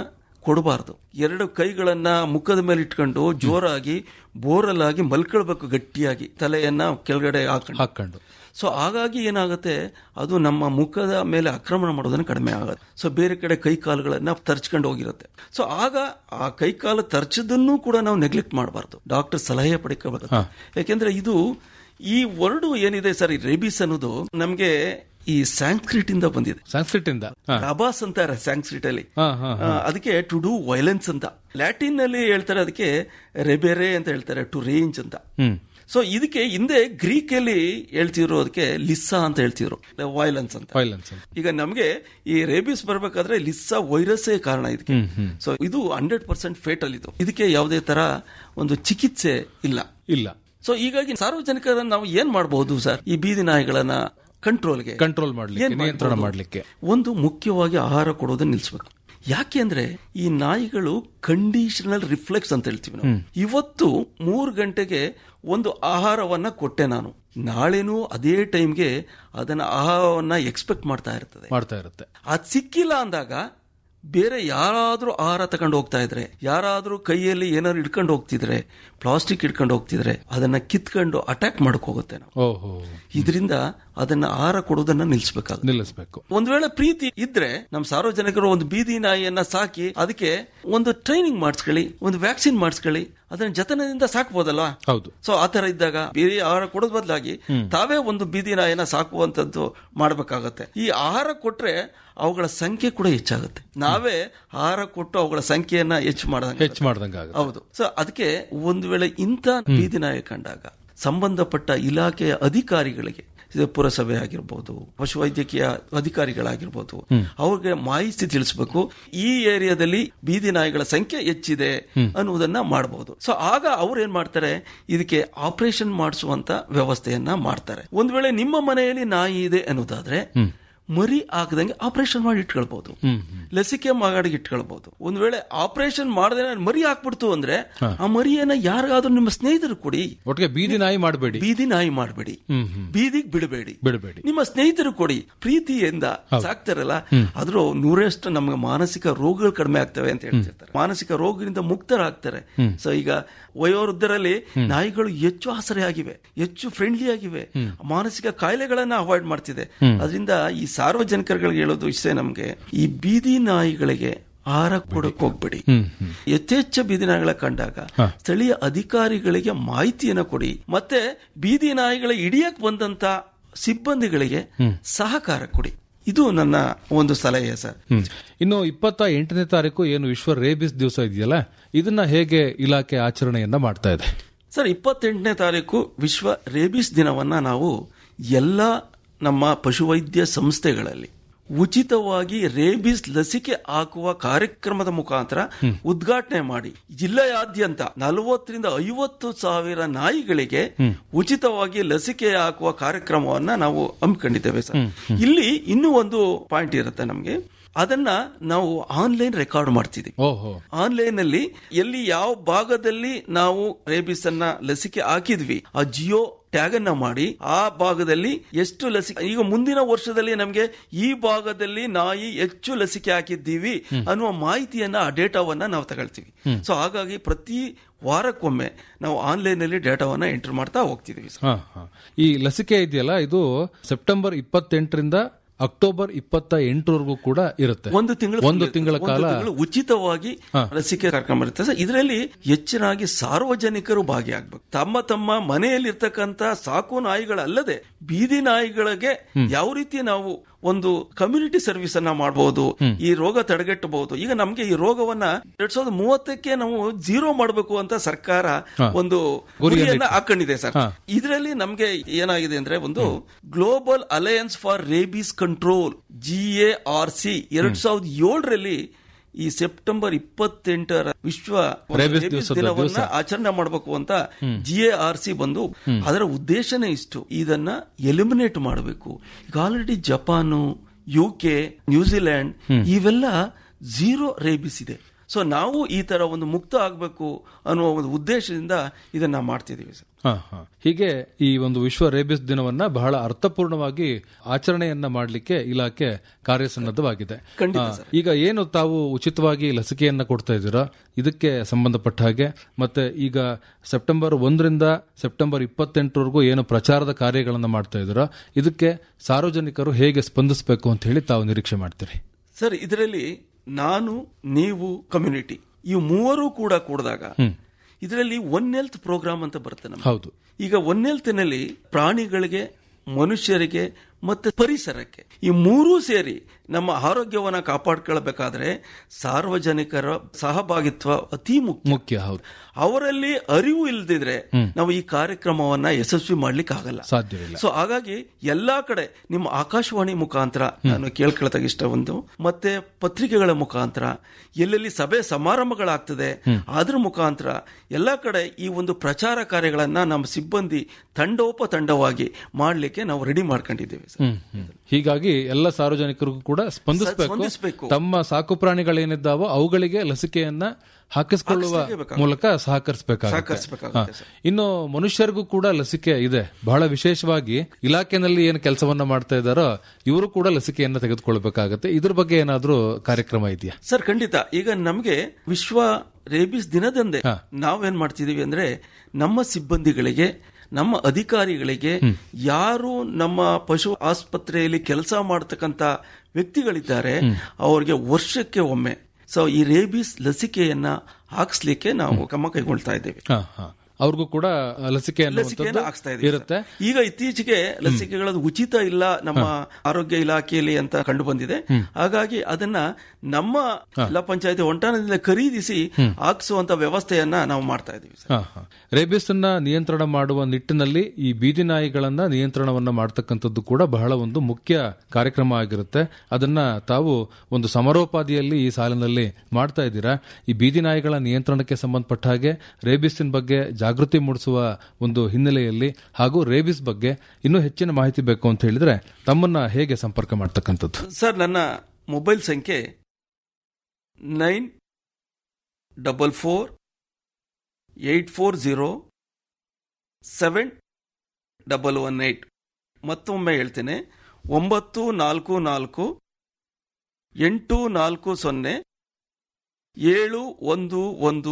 ಕೊಡಬಾರ್ದು ಎರಡು ಕೈಗಳನ್ನ ಮುಖದ ಮೇಲೆ ಇಟ್ಕೊಂಡು ಜೋರಾಗಿ ಬೋರಲ್ ಆಗಿ ಮಲ್ಕೊಳ್ಬೇಕು ಗಟ್ಟಿಯಾಗಿ ತಲೆಯನ್ನ ಕೆಳಗಡೆ ಹಾಕೊಂಡು ಹಾಕೊಂಡು ಸೊ ಹಾಗಾಗಿ ಏನಾಗುತ್ತೆ ಅದು ನಮ್ಮ ಮುಖದ ಮೇಲೆ ಆಕ್ರಮಣ ಮಾಡೋದನ್ನ ಕಡಿಮೆ ಆಗುತ್ತೆ ಸೊ ಬೇರೆ ಕಡೆ ಕೈ ಕಾಲುಗಳನ್ನ ತರ್ಚ್ಕೊಂಡು ಹೋಗಿರುತ್ತೆ ಸೊ ಆಗ ಆ ಕೈ ಕಾಲು ತರ್ಚದನ್ನು ಕೂಡ ನಾವು ನೆಗ್ಲೆಕ್ಟ್ ಮಾಡಬಾರ್ದು ಡಾಕ್ಟರ್ ಸಲಹೆ ಪಡ್ಕೋಬೇಕು ಯಾಕೆಂದ್ರೆ ಇದು ಈ ವರ್ಡು ಏನಿದೆ ಸರ್ ಈ ರೇಬಿಸ್ ಅನ್ನೋದು ನಮ್ಗೆ ಈ ಸ್ಯಾನ್ಸ್ಕ್ರಿಟ್ ಇಂದ ಬಂದಿದೆ ಸಂಸ್ಕೃತ್ ಇಂದ ರಬಾಸ್ ಅಂತಾರೆ ಸ್ಯಾನ್ಸ್ಕ್ರಿಟ್ ಅಲ್ಲಿ ಹಾ, ಹಾ, ಆ, ಅದಕ್ಕೆ ಟು ಡೂ ವೈಲೆನ್ಸ್ ಅಂತ ಲ್ಯಾಟಿನ್ ನಲ್ಲಿ ಹೇಳ್ತಾರೆ ಅದಕ್ಕೆ ರೆಬೆರೆ ಅಂತ ಹೇಳ್ತಾರೆ ಟು ರೇಂಜ್ ಅಂತ ಹ್ಮ್ ಸೊ ಇದಕ್ಕೆ ಹಿಂದೆ ಗ್ರೀಕ್ ಅಲ್ಲಿ ಹೇಳ್ತಿದ್ರು ಅದಕ್ಕೆ ಲಿಸ್ಸಾ ಅಂತ ಹೇಳ್ತಿದ್ರು ವೈಲೆನ್ಸ್ ಅಂತ ವೈಲೆನ್ಸ್ ಈಗ ನಮಗೆ ಈ ರೇಬಿಸ್ ಬರ್ಬೇಕಾದ್ರೆ ಲಿಸ್ಸಾ ವೈರಸ್ಸೇ ಕಾರಣ ಇದಕ್ಕೆ ಹ್ಮ್, ಹ್ಮ್. ಸೊ ಇದು ಹಂಡ್ರೆಡ್ ಪರ್ಸೆಂಟ್ ಫೇಟಲ್ ಇದು ಇದಕ್ಕೆ ಯಾವುದೇ ತರ ಒಂದು ಚಿಕಿತ್ಸೆ ಇಲ್ಲ ಇಲ್ಲ ಸೊ ಹೀಗಾಗಿ ಸಾರ್ವಜನಿಕರನ್ನ ನಾವು ಏನ್ ಮಾಡಬಹುದು ಸರ್ ಈ ಬೀದಿ ನಾಯಿಗಳನ್ನ ಕಂಟ್ರೋಲ್ಗೆ ಕಂಟ್ರೋಲ್ ಮಾಡ್ಲಿಕ್ಕೆ ಏನ್ ನಿಯಂತ್ರಣ ಮಾಡ್ಬೋದು? ಮಾಡ್ಲಿಕ್ಕೆ ಒಂದು ಮುಖ್ಯವಾಗಿ ಆಹಾರ ಕೊಡೋದನ್ನ ನಿಲ್ಲಿಸಬೇಕು ಯಾಕೆಂದ್ರೆ ಈ ನಾಯಿಗಳು ಕಂಡೀಷನಲ್ ರಿಫ್ಲೆಕ್ಸ್ ಅಂತ ಹೇಳ್ತೀವಿ ನಾವು ಇವತ್ತು ಮೂರು ಗಂಟೆಗೆ ಒಂದು ಆಹಾರವನ್ನ ಕೊಟ್ಟೆ ನಾನು ನಾಳೆನೂ ಅದೇ ಟೈಮ್ಗೆ ಅದನ್ನ ಆಹಾರವನ್ನ ಎಕ್ಸ್ಪೆಕ್ಟ್ ಮಾಡ್ತಾ ಇರ್ತದೆ ಮಾಡ್ತಾ ಇರುತ್ತೆ ಅದ್ ಸಿಕ್ಕಿಲ್ಲ ಅಂದಾಗ ಬೇರೆ ಯಾರಾದ್ರೂ ಆಹಾರ ತಗೊಂಡು ಹೋಗ್ತಾ ಇದ್ರೆ ಯಾರಾದ್ರೂ ಕೈಯಲ್ಲಿ ಏನಾದ್ರು ಇಟ್ಕೊಂಡು ಹೋಗ್ತಿದ್ರೆ ಪ್ಲಾಸ್ಟಿಕ್ ಇಟ್ಕೊಂಡು ಹೋಗ್ತಿದ್ರೆ ಅದನ್ನ ಕಿತ್ಕೊಂಡು ಅಟ್ಯಾಕ್ ಮಾಡಕ್ ಹೋಗುತ್ತೆ ನಾವು ಓಹೋ ಇದರಿಂದ ಅದನ್ನ ಆಹಾರ ಕೊಡೋದನ್ನ ನಿಲ್ಲಿಸಬೇಕಾಗುತ್ತೆ ನಿಲ್ಲಿಸ್ಬೇಕು ಒಂದ್ ವೇಳೆ ಪ್ರೀತಿ ಇದ್ರೆ ನಮ್ಮ ಸಾರ್ವಜನಿಕರು ಒಂದು ಬೀದಿ ನಾಯಿಯನ್ನ ಸಾಕಿ ಅದಕ್ಕೆ ಒಂದು ಟ್ರೈನಿಂಗ್ ಮಾಡಿಸ್ಕೊಳ್ಳಿ ಒಂದು ವ್ಯಾಕ್ಸಿನ್ ಮಾಡಿಸ್ಕೊಳ್ಳಿ ಅದನ್ನ ಜತನದಿಂದ ಸಾಕ್ಬೋದಲ್ವಾ ಹೌದು ಸೊ ಆ ತರ ಇದ್ದಾಗ ಬೇರೆ ಆಹಾರ ಕೊಡೋದ್ ಬದಲಾಗಿ ತಾವೇ ಒಂದು ಬೀದಿ ನಾಯಿನ ಸಾಕುವಂತದ್ದು ಮಾಡ್ಬೇಕಾಗತ್ತೆ ಈ ಆಹಾರ ಕೊಟ್ರೆ ಅವುಗಳ ಸಂಖ್ಯೆ ಕೂಡ ಹೆಚ್ಚಾಗುತ್ತೆ ನಾವೇ ಆಹಾರ ಕೊಟ್ಟು ಅವುಗಳ ಸಂಖ್ಯೆಯನ್ನ ಹೆಚ್ಚು ಮಾಡದಂಗೆ ಹೆಚ್ಚು ಮಾಡ್ದಂಗ ಆಗುತ್ತೆ ಹೌದು ಸೊ ಅದಕ್ಕೆ ಒಂದು ವೇಳೆ ಇಂಥ ಬೀದಿ ನಾಯಿ ಕಂಡಾಗ ಸಂಬಂಧಪಟ್ಟ ಇಲಾಖೆಯ ಅಧಿಕಾರಿಗಳಿಗೆ ಇದು ಪುರಸಭೆ ಆಗಿರ್ಬೋದು ಪಶುವೈದ್ಯಕೀಯ ಅಧಿಕಾರಿಗಳಾಗಿರ್ಬೋದು ಅವ್ರಿಗೆ ಮಾಹಿತಿ ತಿಳಿಸಬೇಕು ಈ ಏರಿಯಾದಲ್ಲಿ ಬೀದಿ ನಾಯಿಗಳ ಸಂಖ್ಯೆ ಹೆಚ್ಚಿದೆ ಅನ್ನುವುದನ್ನ ಮಾಡಬಹುದು ಸೊ ಆಗ ಅವ್ರು ಏನ್ ಮಾಡ್ತಾರೆ ಇದಕ್ಕೆ ಆಪರೇಷನ್ ಮಾಡಿಸುವಂತ ವ್ಯವಸ್ಥೆಯನ್ನ ಮಾಡ್ತಾರೆ ಒಂದ್ ವೇಳೆ ನಿಮ್ಮ ಮನೆಯಲ್ಲಿ ನಾಯಿ ಇದೆ ಅನ್ನೋದಾದ್ರೆ ಮರಿ ಆಗದಂಗೆ ಆಪರೇಷನ್ ಮಾಡಿ ಇಟ್ಕೊಳ್ಬಹುದು ಲಸಿಕೆ ಮಾಡಿ ಇಟ್ಕೊಳ್ಬಹುದು ಒಂದ್ ವೇಳೆ ಆಪರೇಷನ್ ಮಾಡದೆ ಮರಿ ಹಾಕ್ಬಿಡ್ತು ಅಂದ್ರೆ ಆ ಮರಿಯನ್ನ ಯಾರಿಗಾದ್ರೂ ನಿಮ್ಮ ಸ್ನೇಹಿತರು ಕೊಡಿ ಒಟ್ಟಿಗೆ ಬೀದಿ ನಾಯಿ ಮಾಡಬೇಡಿ ಬೀದಿ ನಾಯಿ ಮಾಡಬೇಡಿ ಹ್ಮ್ ಹ್ಮ್ ಬೀದಿಗೆ ಬಿಡಬೇಡಿ ಬಿಡಬೇಡಿ ನಿಮ್ಮ ಸ್ನೇಹಿತರು ಕೊಡಿ ಪ್ರೀತಿಯಿಂದ ಸಾಕ್ತಾರಲ್ಲ ಅದ್ರ ನೂರಷ್ಟು ನಮಗೆ ಮಾನಸಿಕ ರೋಗಗಳು ಕಡಿಮೆ ಆಗ್ತವೆ ಅಂತ ಹೇಳ್ತಿರ್ತಾರೆ ಮಾನಸಿಕ ರೋಗದಿಂದ ಮುಕ್ತರಾಗ್ತಾರೆ ಸೊ ಈಗ ವಯೋವೃದ್ಧರಲ್ಲಿ ನಾಯಿಗಳು ಹೆಚ್ಚು ಆಸರೆ ಆಗಿವೆ ಹೆಚ್ಚು ಫ್ರೆಂಡ್ಲಿ ಆಗಿವೆ ಮಾನಸಿಕ ಕಾಯಿಲೆಗಳನ್ನ ಅವಾಯ್ಡ್ ಮಾಡ್ತಿದೆ ಅದರಿಂದ ಈ ಸಾರ್ವಜನಿಕರಿಗೆ ಹೇಳೋದು ಇಷ್ಟೇ ನಮ್ಗೆ ಈ ಬೀದಿ ನಾಯಿಗಳಿಗೆ ಆಹಾರ ಕೊಡಕ್ ಹೋಗ್ಬೇಡಿ ಯಥೇಚ್ಛ ಬೀದಿ ನಾಯಿಗಳ ಕಂಡಾಗ ಸ್ಥಳೀಯ ಅಧಿಕಾರಿಗಳಿಗೆ ಮಾಹಿತಿಯನ್ನ ಕೊಡಿ ಮತ್ತೆ ಬೀದಿ ನಾಯಿಗಳ ಹಿಡಿಯಕ್ ಬಂದಂತ ಸಿಬ್ಬಂದಿಗಳಿಗೆ ಸಹಕಾರ ಕೊಡಿ ಇದು ನನ್ನ ಒಂದು ಸಲಹೆ ಸರ್ ಹ್ಮ್. ಇನ್ನು ಇಪ್ಪತ್ತ ಎಂಟನೇ ತಾರೀಕು ಏನು ವಿಶ್ವ ರೇಬಿಸ್ ದಿವಸ ಇದೆಯಲ್ಲ ಇದನ್ನ ಹೇಗೆ ಇಲಾಖೆ ಆಚರಣೆಯನ್ನ ಮಾಡ್ತಾ ಇದೆ ಸರ್ ಇಪ್ಪತ್ತೆಂಟನೇ ತಾರೀಕು ವಿಶ್ವ ರೇಬಿಸ್ ದಿನವನ್ನ ನಾವು ಎಲ್ಲ ನಮ್ಮ ಪಶುವೈದ್ಯ ಸಂಸ್ಥೆಗಳಲ್ಲಿ ಉಚಿತವಾಗಿ ರೇಬಿಸ್ ಲಸಿಕೆ ಹಾಕುವ ಕಾರ್ಯಕ್ರಮದ ಮುಖಾಂತರ ಉದ್ಘಾಟನೆ ಮಾಡಿ ಜಿಲ್ಲೆಯಾದ್ಯಂತ ನಲವತ್ತರಿಂದ ಐವತ್ತು ಸಾವಿರ ನಾಯಿಗಳಿಗೆ ಉಚಿತವಾಗಿ ಲಸಿಕೆ ಹಾಕುವ ಕಾರ್ಯಕ್ರಮವನ್ನ ನಾವು ಹಮ್ಮಿಕೊಂಡಿದ್ದೇವೆ ಸರ್ ಇಲ್ಲಿ ಇನ್ನೂ ಒಂದು ಪಾಯಿಂಟ್ ಇರುತ್ತೆ ನಮಗೆ ಅದನ್ನ ನಾವು ಆನ್ಲೈನ್ ರೆಕಾರ್ಡ್ ಮಾಡ್ತಿದ್ದೀವಿ ಓಹೋ ಆನ್ಲೈನ್ ಅಲ್ಲಿ ಎಲ್ಲಿ ಯಾವ ಭಾಗದಲ್ಲಿ ನಾವು ರೇಬಿಸ್ ಅನ್ನ ಲಸಿಕೆ ಹಾಕಿದ್ವಿ ಆ ಜಿಯೋ ಟ್ಯಾಗ್ ಅನ್ನ ಮಾಡಿ ಆ ಭಾಗದಲ್ಲಿ ಎಷ್ಟು ಲಸಿಕೆ ಈಗ ಮುಂದಿನ ವರ್ಷದಲ್ಲಿ ನಮಗೆ ಈ ಭಾಗದಲ್ಲಿ ನಾಯಿ ಹೆಚ್ಚು ಲಸಿಕೆ ಹಾಕಿದ್ದೀವಿ ಅನ್ನುವ ಮಾಹಿತಿಯನ್ನ ಆ ಡೇಟಾವನ್ನ ನಾವು ತಗೊಳ್ತೀವಿ ಸೊ ಹಾಗಾಗಿ ಪ್ರತಿ ವಾರಕ್ಕೊಮ್ಮೆ ನಾವು ಆನ್ಲೈನ್ ಅಲ್ಲಿ ಡೇಟಾವನ್ನ ಎಂಟರ್ ಮಾಡ್ತಾ ಹೋಗ್ತಿದೀವಿ ಸರ್. ಹಾ, ಹಾ. ಈ ಲಸಿಕೆ ಇದೆಯಲ್ಲ ಇದು ಸೆಪ್ಟೆಂಬರ್ ಇಪ್ಪತ್ತೆಂಟರಿಂದ ಅಕ್ಟೋಬರ್ ಇಪ್ಪತ್ತ ಎಂಟರವರೆಗೂ ಕೂಡ ಇರುತ್ತೆ ಒಂದು ತಿಂಗಳು ಒಂದು ತಿಂಗಳ ಒಂದು ಕಾಲ ತಿಂಗಳು ಉಚಿತವಾಗಿ ಲಸಿಕೆ ಕಾರ್ಯಕ್ರಮ ಇರುತ್ತೆ ಸರ್ ಇದರಲ್ಲಿ ಹೆಚ್ಚಿನಾಗಿ ಸಾರ್ವಜನಿಕರು ಭಾಗಿಯಾಗಬೇಕು ತಮ್ಮ ತಮ್ಮ ಮನೆಯಲ್ಲಿ ಇರ್ತಕ್ಕಂತ ಸಾಕು ನಾಯಿಗಳಲ್ಲದೆ ಬೀದಿ ನಾಯಿಗಳಿಗೆ ಯಾವ ರೀತಿ ನಾವು ಒಂದು ಕಮ್ಯುನಿಟಿ ಸರ್ವಿಸ್ ಅನ್ನ ಮಾಡಬಹುದು ಈ ರೋಗ ತಡೆಗಟ್ಟಬಹುದು ಈಗ ನಮ್ಗೆ ಈ ರೋಗವನ್ನ ಎರಡ್ ಸಾವಿರದ ಮೂವತ್ತಕ್ಕೆ ನಾವು ಜೀರೋ ಮಾಡಬೇಕು ಅಂತ ಸರ್ಕಾರ ಒಂದು ಗುರಿಯನ್ನ ಹಾಕೊಂಡಿದೆ ಸರ್ ಇದರಲ್ಲಿ ನಮ್ಗೆ ಏನಾಗಿದೆ ಅಂದ್ರೆ ಒಂದು global alliance for rabies control G A R C ಎರಡ್ ಸಾವಿರದ ಏಳರಲ್ಲಿ ಈ ಸೆಪ್ಟೆಂಬರ್ ಇಪ್ಪತ್ತೆಂಟರ ವಿಶ್ವ ಒಂದು ರೇಬಿಸ್ ರೇಬಿಸ್ ದಿವಸದ ದಿನವನ್ನ ದಿವಸ. ಆಚರಣೆ ಮಾಡಬೇಕು ಅಂತ ಜಿ ಎ ಆರ್ ಸಿ ಬಂದು ಅದರ ಉದ್ದೇಶನೇ ಇಷ್ಟು ಇದನ್ನ ಎಲಿಮಿನೇಟ್ ಮಾಡಬೇಕು ಈಗ already Japan U K New Zealand ಇವೆಲ್ಲ ಝೀರೋ ರೇಬಿಸ್ ಇದೆ ಸೊ ನಾವು ಈ ತರ ಒಂದು ಮುಕ್ತ ಆಗಬೇಕು ಅನ್ನುವ ಒಂದು ಉದ್ದೇಶದಿಂದ ಇದನ್ನ ಮಾಡ್ತಿದೀವಿ ಸರ್ ಹ, ಹ. ಹೀಗೆ ಈ ಒಂದು ವಿಶ್ವ ರೇಬಿಸ್ ದಿನವನ್ನ ಬಹಳ ಅರ್ಥಪೂರ್ಣವಾಗಿ ಆಚರಣೆಯನ್ನ ಮಾಡಲಿಕ್ಕೆ ಇಲಾಖೆ ಕಾರ್ಯಸನ್ನದ್ಧವಾಗಿದೆ ಖಂಡಿತ ಆ, ಈಗ ಏನು ತಾವು ಉಚಿತವಾಗಿ ಲಸಿಕೆಯನ್ನ ಕೊಡ್ತಾ ಇದ್ದೀರಾ ಇದಕ್ಕೆ ಸಂಬಂಧಪಟ್ಟ ಹಾಗೆ ಮತ್ತೆ ಈಗ ಸೆಪ್ಟೆಂಬರ್ ಒಂದರಿಂದ ಸೆಪ್ಟೆಂಬರ್ ಇಪ್ಪತ್ತೆಂಟರವರೆಗೂ ಏನು ಪ್ರಚಾರದ ಕಾರ್ಯಗಳನ್ನ ಮಾಡ್ತಾ ಇದ್ದೀರಾ ಇದಕ್ಕೆ ಸಾರ್ವಜನಿಕರು ಹೇಗೆ ಸ್ಪಂದಿಸಬೇಕು ಅಂತ ಹೇಳಿ ತಾವು ನಿರೀಕ್ಷೆ ಮಾಡ್ತೀರಿ ಸರ್ ಇದರಲ್ಲಿ ನಾನು ನೀವು ಕಮ್ಯುನಿಟಿ ಈ ಮೂವರು ಕೂಡ ಕೂಡಿದಾಗ ಇದರಲ್ಲಿ ಒನ್ ಹೆಲ್ತ್ ಪ್ರೋಗ್ರಾಮ್ ಅಂತ ಬರುತ್ತೆ ನಮ್ಗೆ. ಹೌದು ಈಗ ಒನ್ ಹೆಲ್ತ್ನಲ್ಲಿ ಪ್ರಾಣಿಗಳಿಗೆ ಮನುಷ್ಯರಿಗೆ ಮತ್ತೆ ಪರಿಸರಕ್ಕೆ ಈ ಮೂರೂ ಸೇರಿ ನಮ್ಮ ಆರೋಗ್ಯವನ್ನ ಕಾಪಾಡ್ಕೊಳ್ಬೇಕಾದ್ರೆ ಸಾರ್ವಜನಿಕರ ಸಹಭಾಗಿತ್ವ ಅತಿ ಮುಖ್ಯ ಮುಖ್ಯ ಹೌದು ಅವರಲ್ಲಿ ಅರಿವು ಇಲ್ದಿದ್ರೆ ನಾವು ಈ ಕಾರ್ಯಕ್ರಮವನ್ನ ಯಶಸ್ವಿ ಮಾಡ್ಲಿಕ್ಕೆ ಆಗಲ್ಲ ಸಾಧ್ಯವಿಲ್ಲ ಸೊ ಹಾಗಾಗಿ ಎಲ್ಲಾ ಕಡೆ ನಿಮ್ಮ ಆಕಾಶವಾಣಿ ಮುಖಾಂತರ ನಾನು ಕೇಳ್ಕೊಳ್ತಾಗ ಇಷ್ಟ ಒಂದು ಮತ್ತೆ ಪತ್ರಿಕೆಗಳ ಮುಖಾಂತರ ಎಲ್ಲೆಲ್ಲಿ ಸಭೆ ಸಮಾರಂಭಗಳಾಗ್ತದೆ ಅದ್ರ ಮುಖಾಂತರ ಎಲ್ಲಾ ಕಡೆ ಈ ಒಂದು ಪ್ರಚಾರ ಕಾರ್ಯಗಳನ್ನ ನಮ್ಮ ಸಿಬ್ಬಂದಿ ತಂಡೋಪತಂಡವಾಗಿ ಮಾಡ್ಲಿಕ್ಕೆ ನಾವು ರೆಡಿ ಮಾಡ್ಕೊಂಡಿದ್ದೇವೆ ಸರ್. ಹ್ಮ್, ಹ್ಮ್. ಹೀಗಾಗಿ ಎಲ್ಲ ಸಾರ್ವಜನಿಕರಿಗೂ ಕೂಡ ಸ್ಪಂದಿಸಬೇಕು ಸ್ಪಂದಿಸ್ಬೇಕು. ತಮ್ಮ ಸಾಕು ಪ್ರಾಣಿಗಳೇನಿದ್ದಾವೋ ಅವುಗಳಿಗೆ ಲಸಿಕೆಯನ್ನ ಹಾಕಿಸಿಕೊಳ್ಳುವ ಹಾಕಿಸ್ಲೇಬೇಕಾಗುತ್ತೆ. ಮೂಲಕ ಸಹಕರಿಸಬೇಕಾಗುತ್ತೆ ಸಹಕರಿಸ್ಬೇಕಾಗುತ್ತೆ ಹಾ. ಇನ್ನು ಮನುಷ್ಯರಿಗೂ ಕೂಡ ಲಸಿಕೆ ಇದೆ ಬಹಳ ವಿಶೇಷವಾಗಿ ಇಲಾಖೆನಲ್ಲಿ ಏನು ಕೆಲಸವನ್ನ ಮಾಡ್ತಾ ಇದ್ದಾರೋ ಇವರು ಕೂಡ ಲಸಿಕೆಯನ್ನ ತೆಗೆದುಕೊಳ್ಬೇಕಾಗತ್ತೆ ಇದ್ರ ಬಗ್ಗೆ ಏನಾದ್ರೂ ಕಾರ್ಯಕ್ರಮ ಇದೆಯಾ ಸರ್ ಖಂಡಿತ ಈಗ ನಮಗೆ ವಿಶ್ವ ರೇಬಿಸ್ ದಿನದಂದೇ ನಾವೇನ್ ಮಾಡ್ತಿದೀವಿ ಅಂದ್ರೆ ನಮ್ಮ ಸಿಬ್ಬಂದಿಗಳಿಗೆ ನಮ್ಮ ಅಧಿಕಾರಿಗಳಿಗೆ ಯಾರು ನಮ್ಮ ಪಶು ಆಸ್ಪತ್ರೆಯಲ್ಲಿ ಕೆಲಸ ಮಾಡತಕ್ಕಂತ ವ್ಯಕ್ತಿಗಳಿದ್ದಾರೆ ಅವರಿಗೆ ವರ್ಷಕ್ಕೆ ಒಮ್ಮೆ ಸೊ ಈ ರೇಬಿಸ್ ಲಸಿಕೆಯನ್ನ ಹಾಕಿಸ್ಲಿಕ್ಕೆ ನಾವು ಕ್ರಮ ಕೈಗೊಳ್ತಾ ಇದ್ದೇವೆ ಹಾ, ಹಾ. ಅವ್ರಿಗೂ ಕೂಡ ಲಸಿಕೆ ಲಸಿಕೆಯನ್ನ ಹಾಕ್ಸ್ತಾ ಇದ್ದೀವಿ ಸರ್. ಇರುತ್ತೆ ಈಗ ಇತ್ತೀಚೆಗೆ ಲಸಿಕೆಗಳದ್ದು ಉಚಿತ ಇಲ್ಲ ನಮ್ಮ ಆರೋಗ್ಯ ಇಲಾಖೆಯಲ್ಲಿ ಅಂತ ಕಂಡು ಬಂದಿದೆ ಹಾಗಾಗಿ ಅದನ್ನ ನಮ್ಮ ಜಿಲ್ಲಾ ಪಂಚಾಯತಿ ಹೊಂಟಾಣದಿಂದ ಖರೀದಿಸಿ ಹಾಕ್ಸುವಂತ ವ್ಯವಸ್ಥೆಯನ್ನ ನಾವು ಮಾಡ್ತಾ ಇದೀವಿ ಸರ್. ಹಾ, ಹಾ. ರೇಬಿಸ್ ಅನ್ನ ನಿಯಂತ್ರಣ ಮಾಡುವ ನಿಟ್ಟಿನಲ್ಲಿ ಈ ಬೀದಿ ನಾಯಿಗಳನ್ನ ನಿಯಂತ್ರಣವನ್ನ ಮಾಡತಕ್ಕಂಥದ್ದು ಕೂಡ ಬಹಳ ಒಂದು ಮುಖ್ಯ ಕಾರ್ಯಕ್ರಮ ಆಗಿರುತ್ತೆ ಅದನ್ನ ತಾವು ಒಂದು ಸಮರೋಪಾದಿಯಲ್ಲಿ ಈ ಸಾಲಿನಲ್ಲಿ ಮಾಡ್ತಾ ಇದ್ದೀರಾ ಈ ಬೀದಿ ನಾಯಿಗಳ ನಿಯಂತ್ರಣಕ್ಕೆ ಸಂಬಂಧಪಟ್ಟ ಹಾಗೆ ರೇಬಿಸ್ಸಿನ ಬಗ್ಗೆ ಜಾಗೃತಿ ಮೂಡಿಸುವ ಒಂದು ಹಿನ್ನೆಲೆಯಲ್ಲಿ ಹಾಗೂ ರೇಬಿಸ್ ಬಗ್ಗೆ ಇನ್ನೂ ಹೆಚ್ಚಿನ ಮಾಹಿತಿ ಬೇಕು ಅಂತ ಹೇಳಿದ್ರೆ ತಮ್ಮನ್ನ ಹೇಗೆ ಸಂಪರ್ಕ ಮಾಡ್ತಕ್ಕಂಥದ್ದು ಸರ್ ನನ್ನ ಮೊಬೈಲ್ ಸಂಖ್ಯೆ nine double four eight four zero seven double one eight ಮತ್ತೊಮ್ಮೆ ಹೇಳ್ತೇನೆ ಒಂಬತ್ತು ನಾಲ್ಕು ನಾಲ್ಕು ಎಂಟು ನಾಲ್ಕು ಸೊನ್ನೆ ಏಳು ಒಂದು ಒಂದು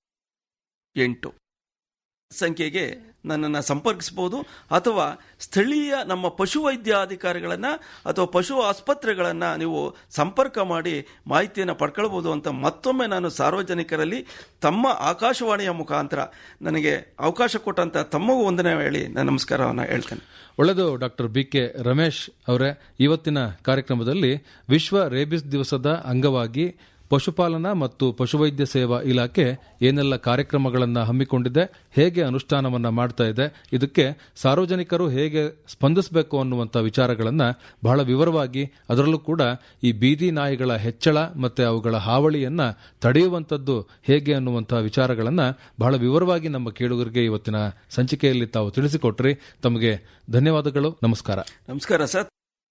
ಎಂಟು ಸಂಖ್ಯೆಗೆ ನನ್ನನ್ನು ಸಂಪರ್ಕಿಸಬಹುದು ಅಥವಾ ಸ್ಥಳೀಯ ನಮ್ಮ ಪಶುವೈದ್ಯಾಧಿಕಾರಿಗಳನ್ನ ಅಥವಾ ಪಶು ಆಸ್ಪತ್ರೆಗಳನ್ನ ನೀವು ಸಂಪರ್ಕ ಮಾಡಿ ಮಾಹಿತಿಯನ್ನು ಪಡ್ಕೊಳ್ಬಹುದು ಅಂತ ಮತ್ತೊಮ್ಮೆ ನಾನು ಸಾರ್ವಜನಿಕರಲ್ಲಿ ತಮ್ಮ ಆಕಾಶವಾಣಿಯ ಮುಖಾಂತರ ನನಗೆ ಅವಕಾಶ ಕೊಟ್ಟಂತ ತಮ್ಮಗೂ ವಂದನೆ ಹೇಳಿ ನಾನು ನಮಸ್ಕಾರವನ್ನು ಹೇಳ್ತೇನೆ ಒಳ್ಳೆದು ಡಾಕ್ಟರ್ ಬಿ ಕೆ ರಮೇಶ್ ಅವರೇ ಇವತ್ತಿನ ಕಾರ್ಯಕ್ರಮದಲ್ಲಿ ವಿಶ್ವ ರೇಬಿಸ್ ದಿವಸದ ಅಂಗವಾಗಿ ಪಶುಪಾಲನಾ ಮತ್ತು ಪಶುವೈದ್ಯ ಸೇವಾ ಇಲಾಖೆ ಏನೆಲ್ಲ ಕಾರ್ಯಕ್ರಮಗಳನ್ನು ಹಮ್ಮಿಕೊಂಡಿದೆ ಹೇಗೆ ಅನುಷ್ಠಾನವನ್ನ ಮಾಡ್ತಾ ಇದೆ ಇದಕ್ಕೆ ಸಾರ್ವಜನಿಕರು ಹೇಗೆ ಸ್ಪಂದಿಸಬೇಕು ಅನ್ನುವಂಥ ವಿಚಾರಗಳನ್ನು ಬಹಳ ವಿವರವಾಗಿ ಅದರಲ್ಲೂ ಕೂಡ ಈ ಬೀದಿ ನಾಯಿಗಳ ಹೆಚ್ಚಳ ಮತ್ತೆ ಅವುಗಳ ಹಾವಳಿಯನ್ನ ತಡೆಯುವಂಥದ್ದು ಹೇಗೆ ಅನ್ನುವಂಥ ವಿಚಾರಗಳನ್ನು ಬಹಳ ವಿವರವಾಗಿ ನಮ್ಮ ಕೇಳುಗರಿಗೆ ಇವತ್ತಿನ ಸಂಚಿಕೆಯಲ್ಲಿ ತಾವು ತಿಳಿಸಿಕೊಟ್ರಿ ತಮಗೆ ಧನ್ಯವಾದಗಳು ನಮಸ್ಕಾರ ನಮಸ್ಕಾರ ಸರ್